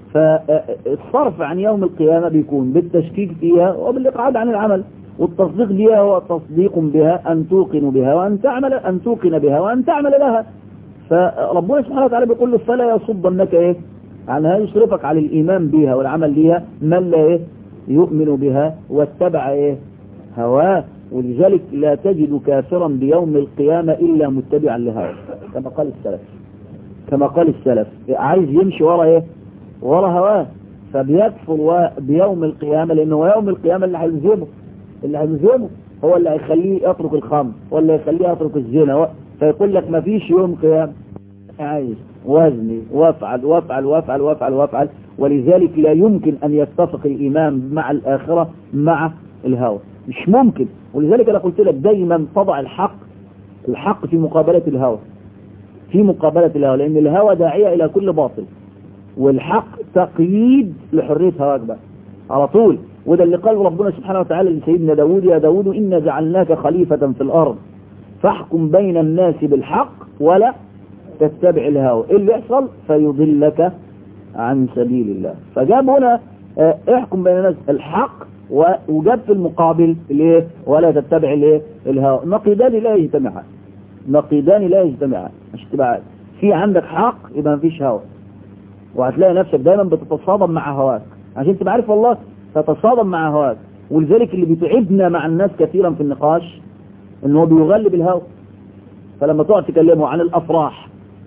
فالصرف عن يوم القيامة بيكون بالتشكيك فيها وبالإقعاد عن العمل والتصديق بها هو تصديق بها أن توقن بها وأن تعمل أن توقن بها وأن تعمل لها فربنا سبحانه وتعالى بيقول له فلا يصدنك إيه عنها يصرفك على الإيمان بها والعمل بها من لا إيه يؤمن بها واتبع إيه هواه ولذلك لا تجد كافرا بيوم القيامة إلا متبعا لهواه كما قال السلف كما قال السلف عايز يمشي ورا إيه ورا هواه فبيكفر بيوم القيامة لأنه هو يوم القيامة اللي هيلزمه اللي هيلزمه هو اللي هيخليه يترك الخمر ولا يخليه يترك الزنا فيقول لك ما فيش يوم قيامة عايز وزني وافعل وافعل وافعل وافعل وافعل ولذلك لا يمكن أن يتفق الإيمان مع الآخرة مع الهوى مش ممكن ولذلك أنا قلت لك دايما تضع الحق الحق في مقابلة الهوى في مقابلة الهوى لأن الهوى داعية إلى كل باطل والحق تقييد لحرية هواك بقى على طول وده اللي قال ربنا سبحانه وتعالى لسيدنا داود يا داود إنا جعلناك خليفة في الأرض فاحكم بين الناس بالحق ولا تتبع الهوى إيه اللي يحصل فيضلك عن سبيل الله فجاب هنا اه احكم بين الناس الحق وجاب في المقابل الايه ولا تتبع الايه الهوى نقيضان لا يجتمعان نقيضان لا يجتمعان مش تبقى في عندك حق يبقى مفيش هوى وهتلاقي نفسك دايما بتتصادم مع هواك عشان تبقى عارف والله تتصادم مع هواك ولذلك اللي بيتعبنا مع الناس كثيرا في النقاش ان هو بيغلب الهوى فلما تقعد تكلمه عن الافراح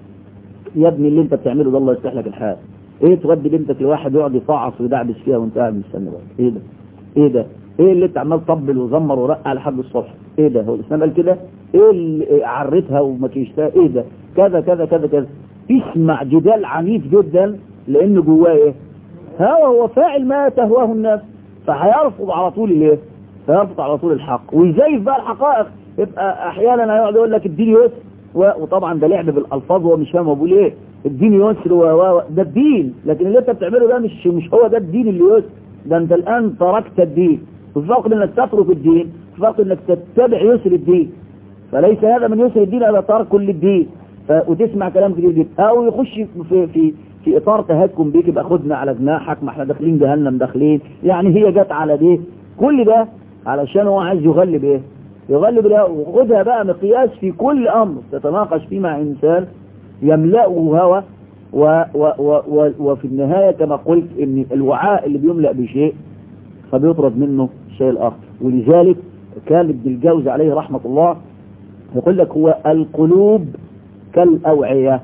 يا ابني اللي انت بتعمله ده الله يصلح لك الحال ايه تودي بنتك لواحد يقعد يفعص ويدعبس فيها وانت قاعد مستني بقى ايه ده ايه ده ايه اللي انت عمال تطبل وزمر ورقع لحد الصبح ايه ده هو الاسلام قال كده ايه اللي عرتها ومكيشتها ايه ده كذا كذا كذا كذا تسمع جدال عنيف جدا لان جواه ايه هو هو فاعل ما تهواه الناس فهيرفض على طول الايه فيرفض على طول الحق ويزيف بقى الحقائق يبقى احيانا هيقعد يقول لك الدين يسر وطبعا ده لعب بالالفاظ وهو مش فاهم هو بيقول ايه الدين يسر و ده الدين لكن اللي انت بتعمله ده مش مش هو ده الدين اللي يسر ده انت الان تركت الدين الفرق انك تترك الدين الفرق انك تتبع يسر الدين فليس هذا من يسر الدين الا ترك كل الدين ف... وتسمع كلام كتير جدا او يخش في في في اطار تهكم بيك يبقى خدنا على جناحك ما احنا داخلين جهنم داخلين يعني هي جت على دي كل ده علشان هو عايز يغلب ايه يغلب الهوى وخدها بقى مقياس في كل امر تتناقش فيه مع انسان يملأه هوى و و و و وفي النهاية كما قلت ان الوعاء اللي بيملأ بشيء فبيطرد منه الشيء الاخر ولذلك كان ابن الجوزي عليه رحمة الله يقول لك هو القلوب كالأوعية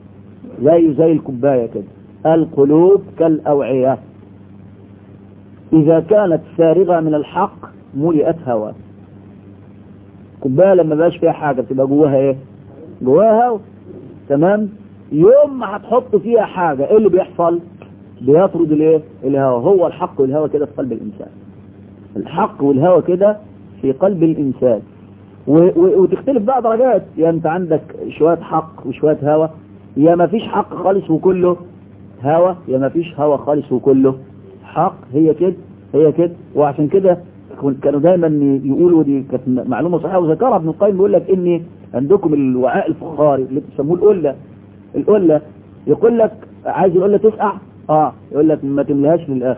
زي زي الكوباية كده القلوب كالأوعية إذا كانت فارغة من الحق ملئت هوى كوباية لما بقاش فيها حاجة بتبقى جواها ايه جواها هوا تمام يوم ما هتحط فيها حاجة ايه اللي بيحصل بيطرد الايه الهوى هو الحق والهوى كده في قلب الانسان الحق والهوى كده في قلب الانسان وتختلف بقى درجات يا يعني انت عندك شوية حق وشوية هوى يا ما فيش حق خالص وكله هوى يا ما فيش هوى خالص وكله حق هي كده هي كده وعشان كده كانوا دايما يقولوا دي كانت معلومة صحيحة وذكرها ابن القيم بيقول لك ان عندكم الوعاء الفخاري اللي بتسموه القلة القلة يقول لك عايز القلة تسقع اه يقول لك ما تملهاش للاخر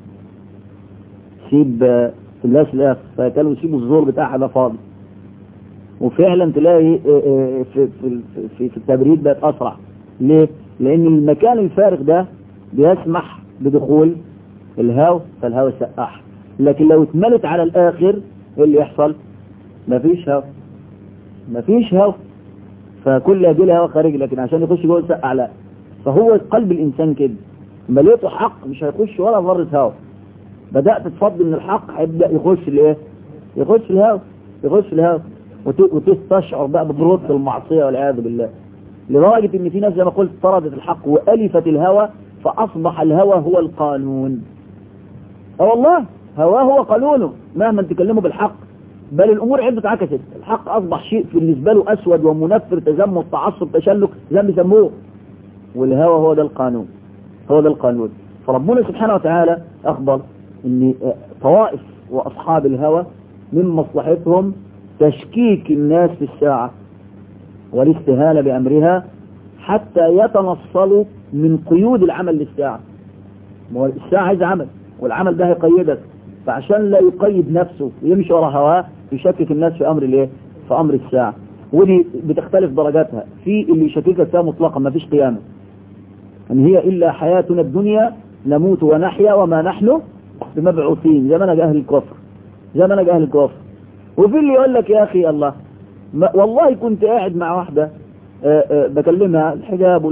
سيب تملهاش للاخر فكانوا يسيبوا الزور بتاعها ده فاضي وفعلا تلاقي في في في, في التبريد بقت اسرع ليه؟ لان المكان الفارغ ده بيسمح بدخول الهواء فالهواء سقعها لكن لو اتملت على الاخر ايه اللي يحصل مفيش هواء مفيش هواء فكل هذه الهواء خارج لكن عشان يخش جوه يسقع لا فهو قلب الانسان كده مليته حق مش هيخش ولا ذره هواء بدات تفضل من الحق هيبدا يخش الايه يخش الهواء يخش الهواء وتستشعر بقى بضروره المعصيه والعياذ بالله لدرجه ان في ناس زي ما قلت طردت الحق والفت الهوى فاصبح الهوى هو القانون اه والله هواه هو قانونه مهما تكلمه بالحق بل الامور عنده اتعكست الحق اصبح شيء بالنسبه له اسود ومنفر تزمت تعصب تشلك زي ما بيسموه والهوى هو ده القانون هو ده القانون فربنا سبحانه وتعالى اخبر ان طوائف واصحاب الهوى من مصلحتهم تشكيك الناس في الساعة والاستهانة بأمرها حتى يتنصلوا من قيود العمل للساعة الساعة عايز عمل والعمل ده هيقيدك فعشان لا يقيد نفسه ويمشي ورا هواه يشكك الناس في أمر الايه في أمر الساعة ودي بتختلف درجاتها في اللي يشككك فيها مطلقا ما فيش قيامة ان هي إلا حياتنا الدنيا نموت ونحيا وما نحن بمبعوثين زي ما انا جاهل الكفر زي ما انا جاهل الكفر وفي اللي يقول لك يا اخي الله والله كنت قاعد مع واحدة آآ آآ بكلمها الحجاب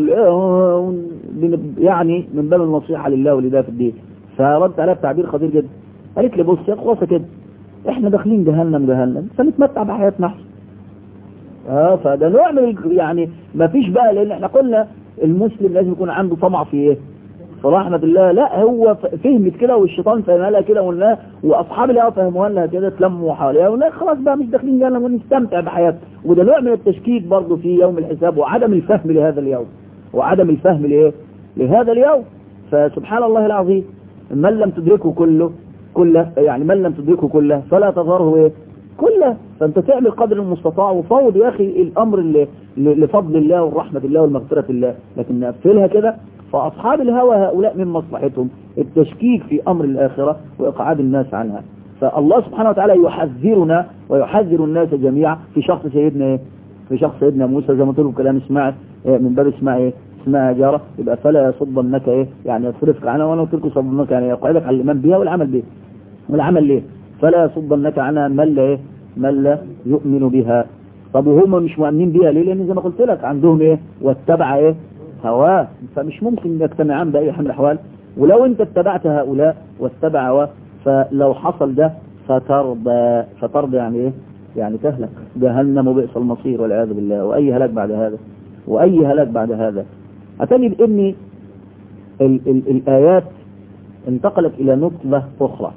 يعني من باب النصيحة لله ولله في الدين فردت عليها بتعبير خطير جدا قالت لي بص يا خلاصة كده احنا داخلين جهنم جهنم فنتمتع بحياتنا احسن اه فده نوع من يعني ما فيش بقى لان احنا قلنا المسلم لازم يكون عنده طمع في ايه في رحمة الله لا هو ف- فهمت كده والشيطان فهمها لها كده ولا واصحاب الهوى فهموها لها كده تلموا حواليها ولا خلاص بقى مش داخلين جنة ونستمتع بحياتنا وده نوع من التشكيك برضه في يوم الحساب وعدم الفهم لهذا اليوم وعدم الفهم لايه لهذا اليوم فسبحان الله العظيم من لم تدركه كله كله يعني من لم تدركه كله فلا تظهره ايه كله فانت تعمل قدر المستطاع وفوض يا اخي الامر اللي ل- لفضل الله ورحمة الله والمغفرة الله لكن نقفلها كده فاصحاب الهوى هؤلاء من مصلحتهم التشكيك في امر الاخرة واقعاد الناس عنها فالله سبحانه وتعالى يحذرنا ويحذر الناس جميعا في شخص سيدنا ايه في شخص سيدنا موسى زي ما قلت لكم كلام اسمع إيه من باب اسمع ايه اسمها جارة يبقى فلا يصدنك ايه يعني يصرفك عنها وانا قلت لكم صدنك يعني يقعدك على الايمان بها والعمل بها والعمل ليه فلا يصدنك عنها من لا ايه من لا يؤمن بها طب وهم مش مؤمنين بيها ليه لان زي ما قلت لك عندهم ايه واتبع ايه هواه فمش ممكن يجتمعان باي حال من الاحوال ولو انت اتبعت هؤلاء واتبع هواه فلو حصل ده فترضى فترضى يعني ايه يعني تهلك جهنم وبئس المصير والعياذ بالله واي هلاك بعد هذا واي هلاك بعد هذا اتني باني ال ال الايات انتقلت الى نقطة اخرى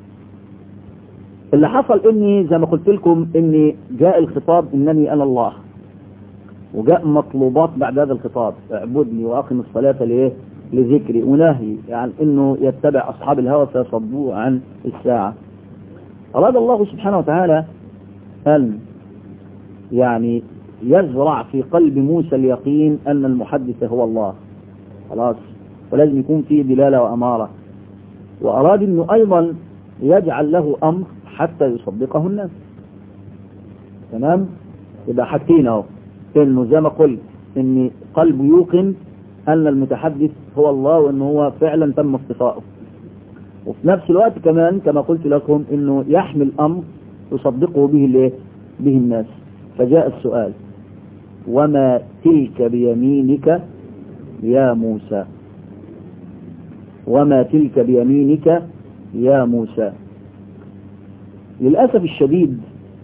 اللي حصل اني زي ما قلت لكم اني جاء الخطاب انني انا الله وجاء مطلوبات بعد هذا الخطاب اعبدني واقم الصلاة لايه لذكري ونهي عن انه يتبع اصحاب الهوى فيصدوه عن الساعة اراد الله سبحانه وتعالى ان يعني يزرع في قلب موسى اليقين ان المحدث هو الله خلاص ولازم يكون فيه دلالة وامارة واراد انه ايضا يجعل له امر حتى يصدقه الناس تمام يبقى حاجتين اهو انه زي ما قلت ان قلبه يوقن ان المتحدث هو الله وان هو فعلا تم اصطفاؤه وفي نفس الوقت كمان كما قلت لكم انه يحمل امر يصدقه به الايه به الناس فجاء السؤال وما تلك بيمينك يا موسى وما تلك بيمينك يا موسى للأسف الشديد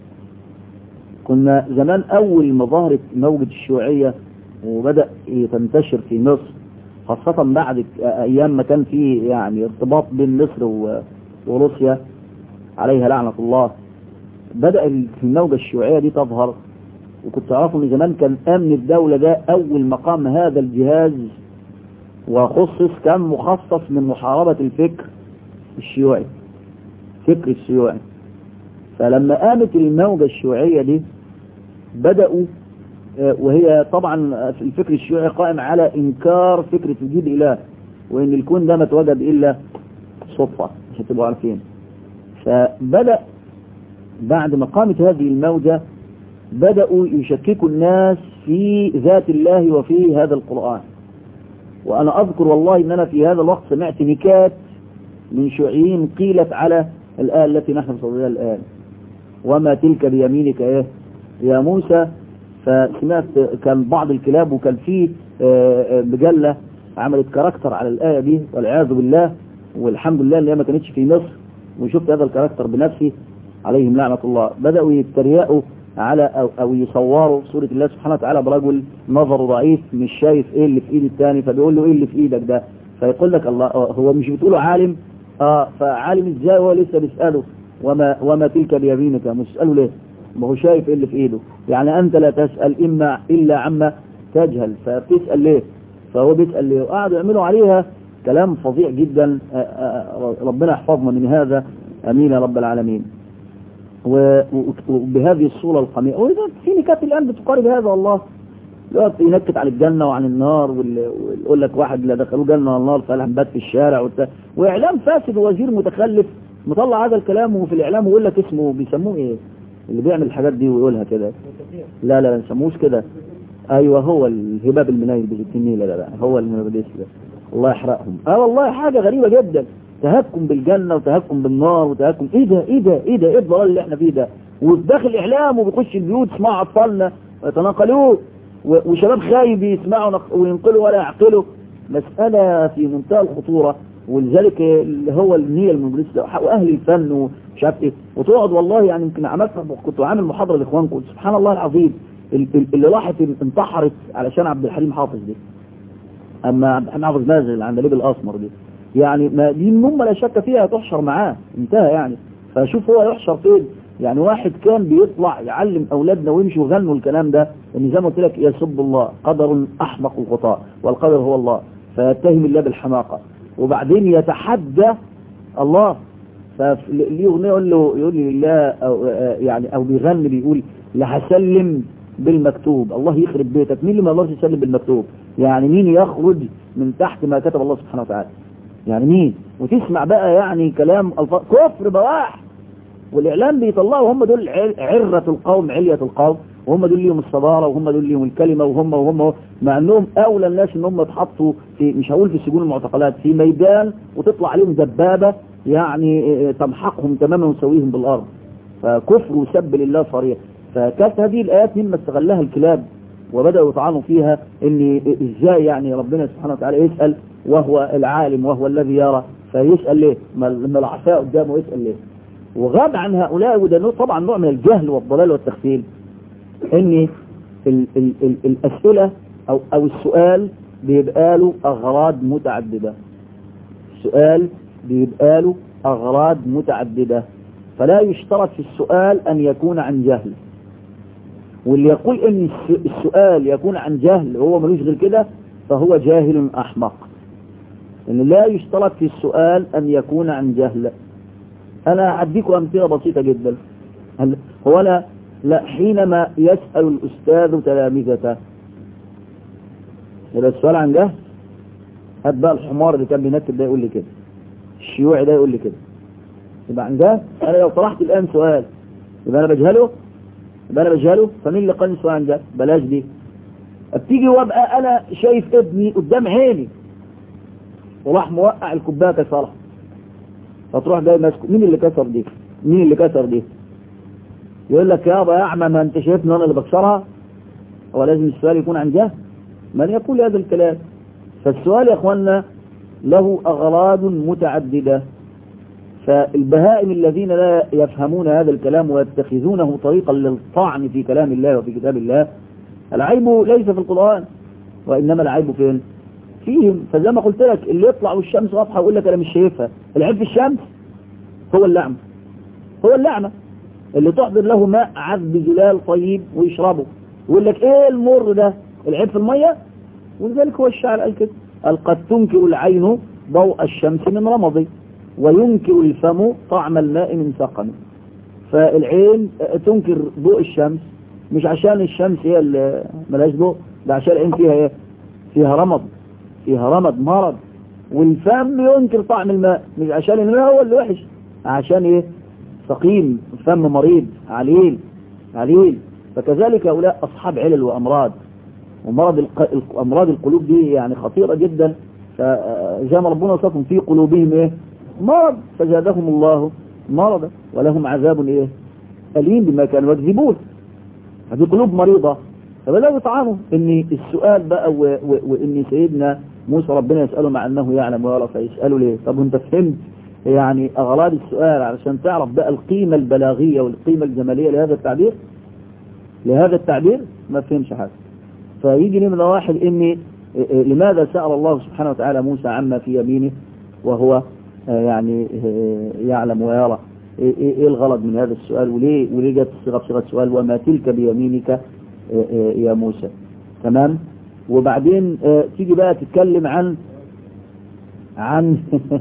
كنا زمان أول ما ظهرت موجة الشيوعية وبدأ تنتشر في مصر خاصة بعد أيام ما كان في يعني ارتباط بين مصر و- وروسيا عليها لعنة الله بدأ الموجة الشيوعية دي تظهر وكنت تعرفوا ان زمان كان امن الدولة ده اول مقام هذا الجهاز وخصص كان مخصص من محاربة الفكر الشيوعي فكر الشيوعي فلما قامت الموجة الشيوعية دي بدأوا آه، وهي طبعا في الفكر الشيوعي قائم على انكار فكرة وجود اله وان الكون ده ما اتوجد الا صدفة عشان تبقوا عارفين فبدأ بعد ما قامت هذه الموجة بدأوا يشككوا الناس في ذات الله وفي هذا القرآن وأنا أذكر والله أن أنا في هذا الوقت سمعت نكات من شيوعيين قيلت على الآية التي نحن نصليها الآن وما تلك بيمينك إيه يا موسى فسمعت كان بعض الكلاب وكان فيه آه، آه، مجلة عملت كاركتر على الآية دي والعياذ بالله والحمد لله اللي هي ما كانتش في مصر وشفت هذا الكاركتر بنفسي عليهم لعنة الله بدأوا يتريقوا على أو, أو يصوروا سورة الله سبحانه وتعالى برجل نظره ضعيف مش شايف ايه اللي في ايد التاني فبيقول له ايه اللي في ايدك ده فيقول لك الله آه، هو مش بتقوله عالم اه فعالم ازاي هو لسه بيسأله وما وما تلك بيمينك مش تسأله ليه ما هو شايف ايه اللي في ايده يعني انت لا تسأل اما الا عما تجهل فبتسأل ليه فهو بيسأل ليه وقعدوا يعملوا عليها كلام فظيع جدا آه، آه، ربنا يحفظنا من هذا امين يا رب العالمين و- و- وبهذه الصورة القميئة وإذا في نكات الآن بتقارب هذا والله يقعد ينكت على الجنة وعن النار وال- ويقول لك واحد لا دخلوه جنة ولا النار فقال هنبات في الشارع وبتاع وإعلام فاسد ووزير متخلف مطلع هذا الكلام وفي الإعلام ويقول لك اسمه بيسموه إيه اللي بيعمل الحاجات دي ويقولها كده لا لا ما نسموش كده أيوه هو الهباب المنيل بالتنين لا لا هو المبدئ ده الله يحرقهم اه والله حاجة غريبة جدا تهكم بالجنة وتهكم بالنار وتهكم ايه ده ايه ده ايه ده ايه الضلال اللي احنا فيه ده وداخل اعلام وبيخش البيوت يسمعوا اطفالنا ويتناقلوه و- وشباب خايب يسمعوا نق- وينقلوا ولا يعقلوا مسألة في منتهى الخطورة ولذلك اللي هو النية المدرسة ده واهل الفن ومش عارف ايه وتقعد والله يعني يمكن عملت كنت عامل محاضرة لاخوانكم سبحان الله العظيم ال- ال- اللي راحت انتحرت علشان عبد الحليم حافظ دي اما عبد الحميد حافظ مازن العندليب الاسمر دي يعني ما دي المهمه لا شك فيها تحشر معاه انتهى يعني فشوف هو يحشر فين يعني واحد كان بيطلع يعلم اولادنا ويمشوا يغنوا الكلام ده ان زي ما قلت لك يسب الله قدر احمق الخطاء والقدر هو الله فيتهم الله بالحماقه وبعدين يتحدى الله فليه اغنيه يقول له يقول لي لا أو يعني او بيغني بيقول لا هسلم بالمكتوب الله يخرب بيتك مين اللي ما يقدرش يسلم بالمكتوب يعني مين يخرج من تحت ما كتب الله سبحانه وتعالى يعني مين وتسمع بقى يعني كلام الفاظ كفر بواح والاعلام بيطلعوا هم دول عرة القوم علية القوم وهم دول ليهم الصدارة وهم دول ليهم الكلمة وهم وهم مع انهم اولى الناس ان هم يتحطوا في مش هقول في سجون المعتقلات في ميدان وتطلع عليهم دبابة يعني تمحقهم تماما وتسويهم بالارض فكفر وسب لله صريح فكانت هذه الايات مما استغلها الكلاب وبدأوا يطعنوا فيها ان ازاي يعني ربنا سبحانه وتعالى يسأل وهو العالم وهو الذي يرى فيسأل ليه لما العصاية قدامه يسأل ليه وغاب عن هؤلاء وده طبعا نوع من الجهل والضلال والتخفيل ان ال ال ال الاسئلة او, أو السؤال بيبقى له اغراض متعددة السؤال بيبقى له اغراض متعددة فلا يشترط في السؤال ان يكون عن جهل واللي يقول ان السؤال يكون عن جهل وهو ملوش غير كده فهو جاهل احمق ان لا يشترط في السؤال ان يكون عن جهل انا اديكم امثله بسيطه جدا هو انا لا حينما يسال الاستاذ تلامذته يبقى السؤال عن جهل هات بقى الحمار اللي كان بينكب ده يقول لي كده الشيوعي ده يقول لي كده يبقى عن جهل انا لو طرحت الان سؤال يبقى انا بجهله يبقى انا بجهله فمين اللي قال سؤال عن جهل بلاش دي بتيجي وابقى انا شايف ابني قدام عيني وراح موقع الكوبايه كسرها فتروح جاي ماسكه مين اللي كسر دي مين اللي كسر دي يقول لك يابا يا اعمى ما انت شايفني انا اللي بكسرها هو لازم السؤال يكون عن جهل من يقول هذا الكلام فالسؤال يا اخوانا له اغراض متعدده فالبهائم الذين لا يفهمون هذا الكلام ويتخذونه طريقا للطعن في كلام الله وفي كتاب الله العيب ليس في القرآن وإنما العيب فين فيهم فزي ما قلت لك اللي يطلع والشمس واضحة ويقول لك أنا مش شايفها العيب في الشمس هو اللعمة هو اللعمة اللي تحضر له ماء عذب زلال طيب ويشربه ويقول لك ايه المر ده العيب في المية ولذلك هو الشاعر قال كده قال قد تنكر العين ضوء الشمس من رمضي وينكر الفم طعم الماء من سقمه فالعين تنكر ضوء الشمس مش عشان الشمس هي اللي ملاش ضوء ده عشان العين فيها ايه فيها رمض فيها رمض مرض والفم ينكر طعم الماء مش عشان الماء هو اللي وحش عشان ايه سقيم الفم مريض عليل عليل فكذلك هؤلاء اصحاب علل وامراض ومرض الق... امراض القلوب دي يعني خطيرة جدا فزي ما ربنا وصفهم في قلوبهم ايه مرض فزادهم الله مرضا ولهم عذاب ايه أليم بما كانوا يكذبون هذه قلوب مريضة فبدأوا يطعنوا ان السؤال بقى و... و... وان سيدنا موسى ربنا يسأله مع انه يعلم ويرى فيسأله ليه طب انت فهمت يعني اغراض السؤال علشان تعرف بقى القيمة البلاغية والقيمة الجمالية لهذا التعبير لهذا التعبير ما فهمش حاجة فيجي نمرة واحد ان لماذا سأل الله سبحانه وتعالى موسى عما في يمينه وهو يعني يعلم ويرى ايه الغلط من هذا السؤال وليه وليه جت الصيغه بصيغه سؤال وما تلك بيمينك يا موسى تمام وبعدين تيجي بقى تتكلم عن عن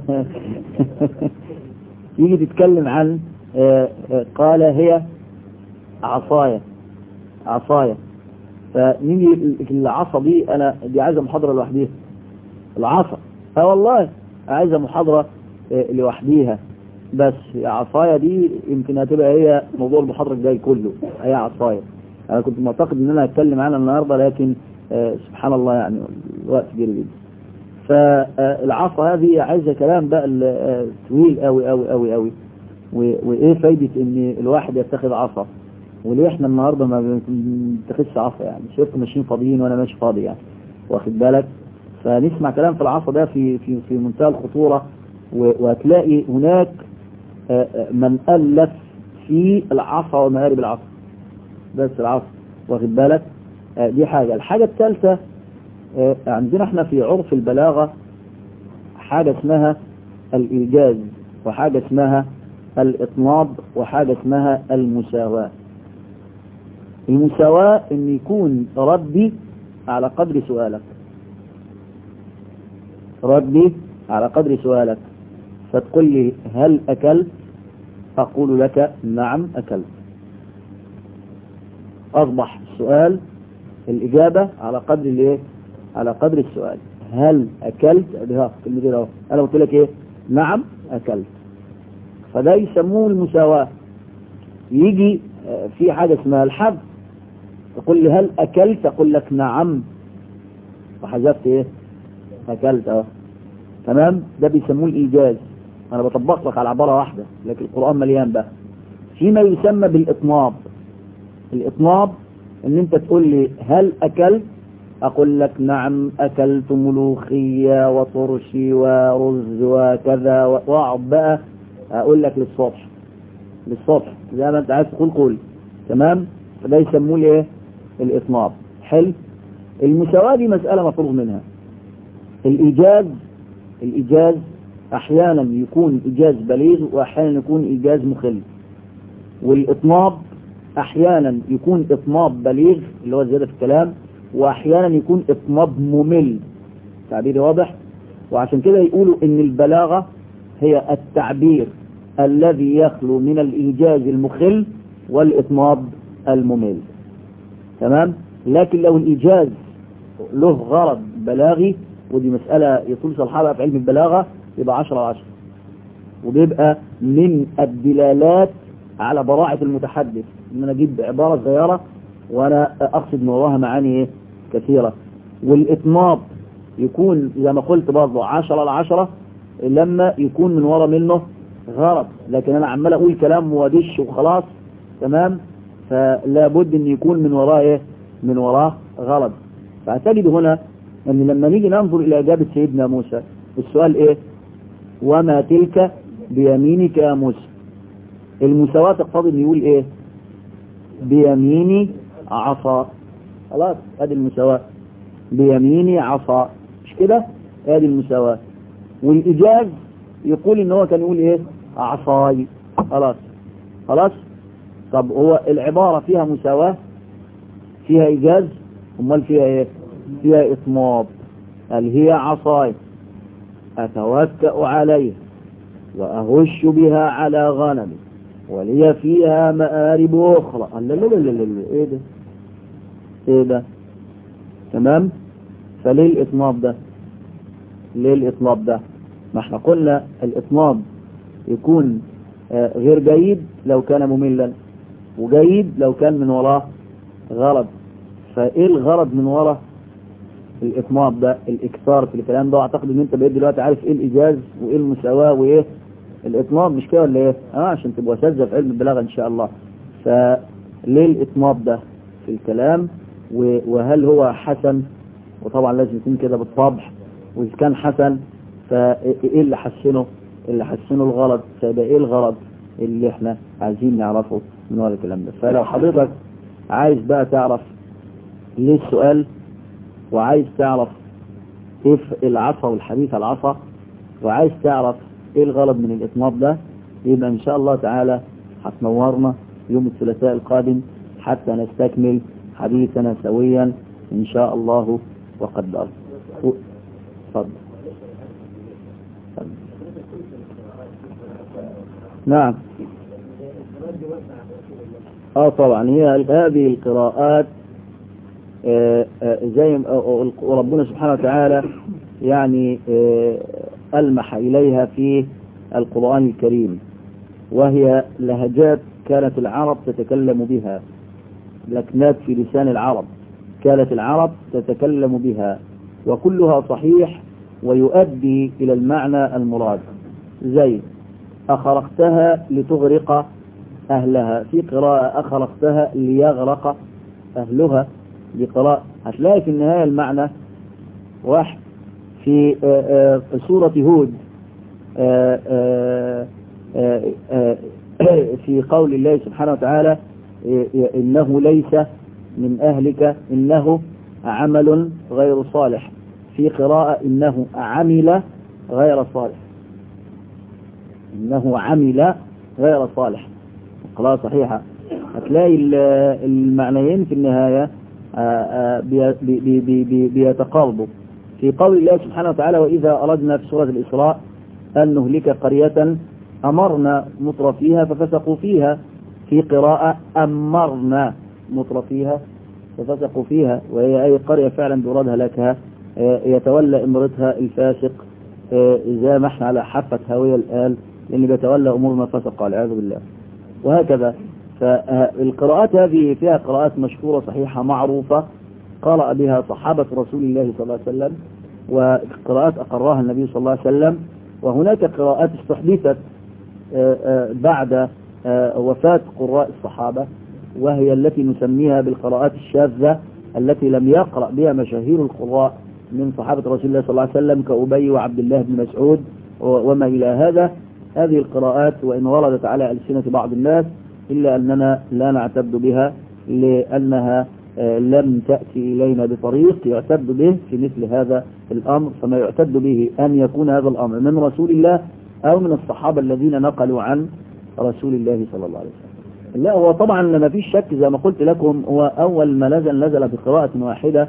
تيجي تتكلم عن قال هي عصايا عصايا فنيجي العصا دي انا دي عايزه محاضره لوحديها العصا اه والله عايزه محاضره لوحديها بس عصايا دي يمكن هتبقى هي موضوع المحاضره الجاي كله هي عصايا انا كنت معتقد ان انا هتكلم عنها النهارده لكن آه سبحان الله يعني الوقت جري جدا فالعصا هذه عايزه كلام بقى طويل قوي قوي قوي قوي وايه فايده ان الواحد يتخذ عصا وليه احنا النهارده ما بنتخذش عصا يعني شايفكم ماشيين فاضيين وانا ماشي فاضي يعني واخد بالك فنسمع كلام في العصا ده في في في منتهى الخطوره وهتلاقي هناك من ألف في العصا ومآرب العصا بس العصا واخد بالك دي حاجة الحاجة الثالثة آه، عندنا احنا في عرف البلاغة حاجة اسمها الإيجاز وحاجة اسمها الإطناب وحاجة اسمها المساواة المساواة ان يكون ردي على قدر سؤالك ردي على قدر سؤالك فتقول لي هل أكلت أقول لك نعم أكلت أصبح السؤال الإجابة على قدر الايه على قدر السؤال هل أكلت ها كلمتين اهو أنا قلت لك إيه نعم أكلت فده يسموه المساواة يجي آه، في حاجة اسمها الحذف تقول لي هل أكلت أقول لك نعم فحذفت إيه أكلت أهو تمام ده بيسموه الإيجاز أنا بطبق لك على عبارة واحدة لكن القرآن مليان بقى فيما يسمى بالإطناب الإطناب ان انت تقول لي هل اكلت اقول لك نعم اكلت ملوخية وطرشي ورز وكذا واقعد بقى اقول لك للصبح للصبح زي ما انت عايز تقول قول تمام فده يسموه لي ايه الاطناب حلو المساواة دي مسألة مفروغ منها الايجاز الايجاز احيانا يكون ايجاز بليغ واحيانا يكون ايجاز مخل والاطناب احيانا يكون اطناب بليغ اللي هو زيادة في الكلام واحيانا يكون اطناب ممل تعبيري واضح وعشان كده يقولوا ان البلاغة هي التعبير الذي يخلو من الايجاز المخل والاطناب الممل تمام لكن لو الايجاز له غرض بلاغي ودي مسألة يطول صلحها في علم البلاغة يبقى 10 على 10 وبيبقى من الدلالات على براعة المتحدث ان انا اجيب عبارة صغيرة وانا اقصد من وراها معاني ايه كثيرة والاطناب يكون زي ما قلت برضه 10 على 10 لما يكون من ورا منه غرض لكن انا عمال اقول كلام وادش وخلاص تمام فلا بد ان يكون من وراه ايه من وراه غرض فاعتقد هنا ان لما نيجي ننظر الى اجابة سيدنا موسى السؤال ايه وما تلك بيمينك يا موسى المساواة تقتضي ان يقول ايه بيميني عصا خلاص ادي المساواة بيميني عصا مش كده ادي المساواة والايجاز يقول ان هو كان يقول ايه عصاي خلاص خلاص طب هو العبارة فيها مساواة فيها ايجاز امال فيها ايه فيها اطماب قال هي عصاي اتوكأ عليها واهش بها على غنمي ولي فيها مآرب أخرى قال لا لا لا لا لا إيه ده إيه ده تمام فليه الإطناب ده ليه الإطناب ده ما احنا قلنا الإطناب يكون آه غير جيد لو كان مملا وجيد لو كان من وراه غرض فإيه الغرض من وراه الإطناب ده الإكثار في الكلام ده واعتقد ان انت بقيت دلوقتي عارف ايه الإيجاز وايه المساواة وايه الإطناب مش كده ولا ايه اه عشان تبقى اساتذه في علم البلاغه ان شاء الله فليه الإطناب ده في الكلام وهل هو حسن وطبعا لازم يكون كده بالطبع واذا كان حسن فايه اللي حسنه اللي حسنه الغرض فيبقى ايه الغرض اللي احنا عايزين نعرفه من ورا الكلام ده فلو حضرتك عايز بقى تعرف ليه السؤال وعايز تعرف كيف العصا والحديث العصا وعايز تعرف ايه الغرض من الاطناب ده يبقى ان شاء الله تعالى هتنورنا يوم الثلاثاء القادم حتى نستكمل حديثنا سويا ان شاء الله وقدر تفضل نعم اه طبعا هي هذه القراءات آه آه زي ربنا سبحانه وتعالى يعني آه ألمح إليها في القرآن الكريم وهي لهجات كانت العرب تتكلم بها لكنات في لسان العرب كانت العرب تتكلم بها وكلها صحيح ويؤدي إلى المعنى المراد زي أخرقتها لتغرق أهلها في قراءة أخرقتها ليغرق أهلها بقراءة هتلاقي في النهاية المعنى واحد في سورة هود في قول الله سبحانه وتعالى إنه ليس من أهلك إنه عمل غير صالح في قراءة إنه عمل غير صالح إنه عمل غير صالح قراءة صحيحة هتلاقي المعنيين في النهاية بيتقاربوا في قول الله سبحانه وتعالى وإذا أردنا في سورة الإسراء أن نهلك قرية أمرنا مطر فيها ففسقوا فيها في قراءة أمرنا مطر فيها ففسقوا فيها وهي أي قرية فعلا بيراد هلاكها يتولى إمرتها الفاسق زي ما احنا على حافة هاوية الآن لأن بيتولى أمورنا فسق والعياذ بالله وهكذا فالقراءات هذه فيها قراءات مشهورة صحيحة معروفة قرأ بها صحابة رسول الله صلى الله عليه وسلم وقراءات أقرها النبي صلى الله عليه وسلم وهناك قراءات استحدثت بعد وفاة قراء الصحابة وهي التي نسميها بالقراءات الشاذة التي لم يقرأ بها مشاهير القراء من صحابة رسول الله صلى الله عليه وسلم كأبي وعبد الله بن مسعود وما إلى هذا هذه القراءات وإن وردت على ألسنة بعض الناس إلا أننا لا نعتد بها لأنها لم تأتي إلينا بطريق يعتد به في مثل هذا الأمر فما يعتد به أن يكون هذا الأمر من رسول الله أو من الصحابة الذين نقلوا عن رسول الله صلى الله عليه وسلم لا هو طبعا ما فيش شك زي ما قلت لكم هو أول ما نزل نزل بقراءة واحدة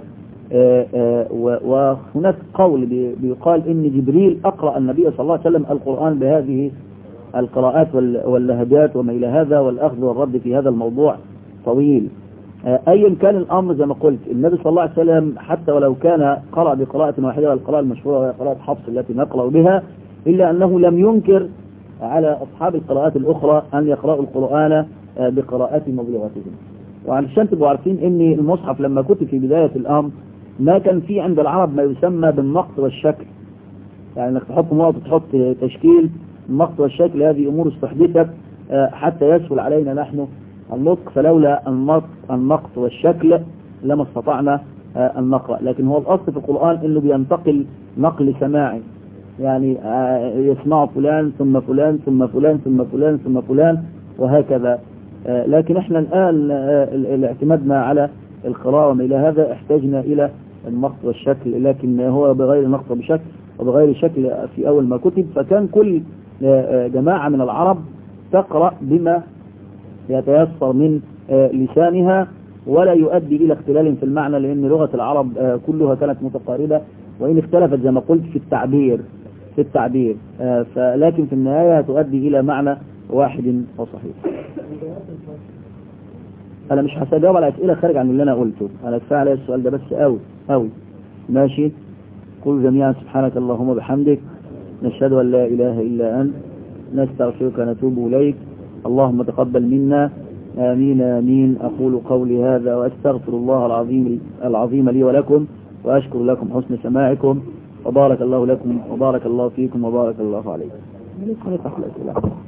وهناك قول بيقال إن جبريل أقرأ النبي صلى الله عليه وسلم القرآن بهذه القراءات واللهجات وما إلى هذا والأخذ والرد في هذا الموضوع طويل أيا كان الأمر زي ما قلت النبي صلى الله عليه وسلم حتى ولو كان قرأ بقراءة واحدة والقراءة المشهورة وهي قراءة حفص التي نقرأ بها إلا أنه لم ينكر على أصحاب القراءات الأخرى أن يقرأوا القرآن بقراءات مبلغتهم وعلشان تبقوا عارفين ان المصحف لما كتب في بداية الامر ما كان في عند العرب ما يسمى بالنقط والشكل يعني انك تحط نقط وتحط تشكيل النقط والشكل هذه امور استحدثت حتى يسهل علينا نحن النطق فلولا النطق النقط والشكل لما استطعنا ان نقرأ لكن هو الاصل في القرآن انه بينتقل نقل سماعي يعني يسمع فلان ثم فلان ثم فلان ثم فلان ثم فلان وهكذا لكن احنا الآن اعتمدنا على القراءة وما إلى هذا احتاجنا إلى النقط والشكل لكن هو بغير نقط بشكل وبغير شكل في أول ما كتب فكان كل جماعة من العرب تقرأ بما يتيسر من لسانها ولا يؤدي إلى اختلال في المعنى لأن لغة العرب كلها كانت متقاربة وإن اختلفت زي ما قلت في التعبير في التعبير فلكن في النهاية تؤدي إلى معنى واحد وصحيح انا مش هجاوب على اسئله خارج عن اللي انا قلته انا كفايه عليا السؤال ده بس قوي قوي ماشي قل جميعا سبحانك اللهم وبحمدك نشهد ان لا اله الا انت نستغفرك ونتوب اليك اللهم تقبل منا امين امين اقول قولي هذا واستغفر الله العظيم العظيم لي ولكم واشكر لكم حسن سماعكم وبارك الله لكم وبارك الله فيكم وبارك الله عليكم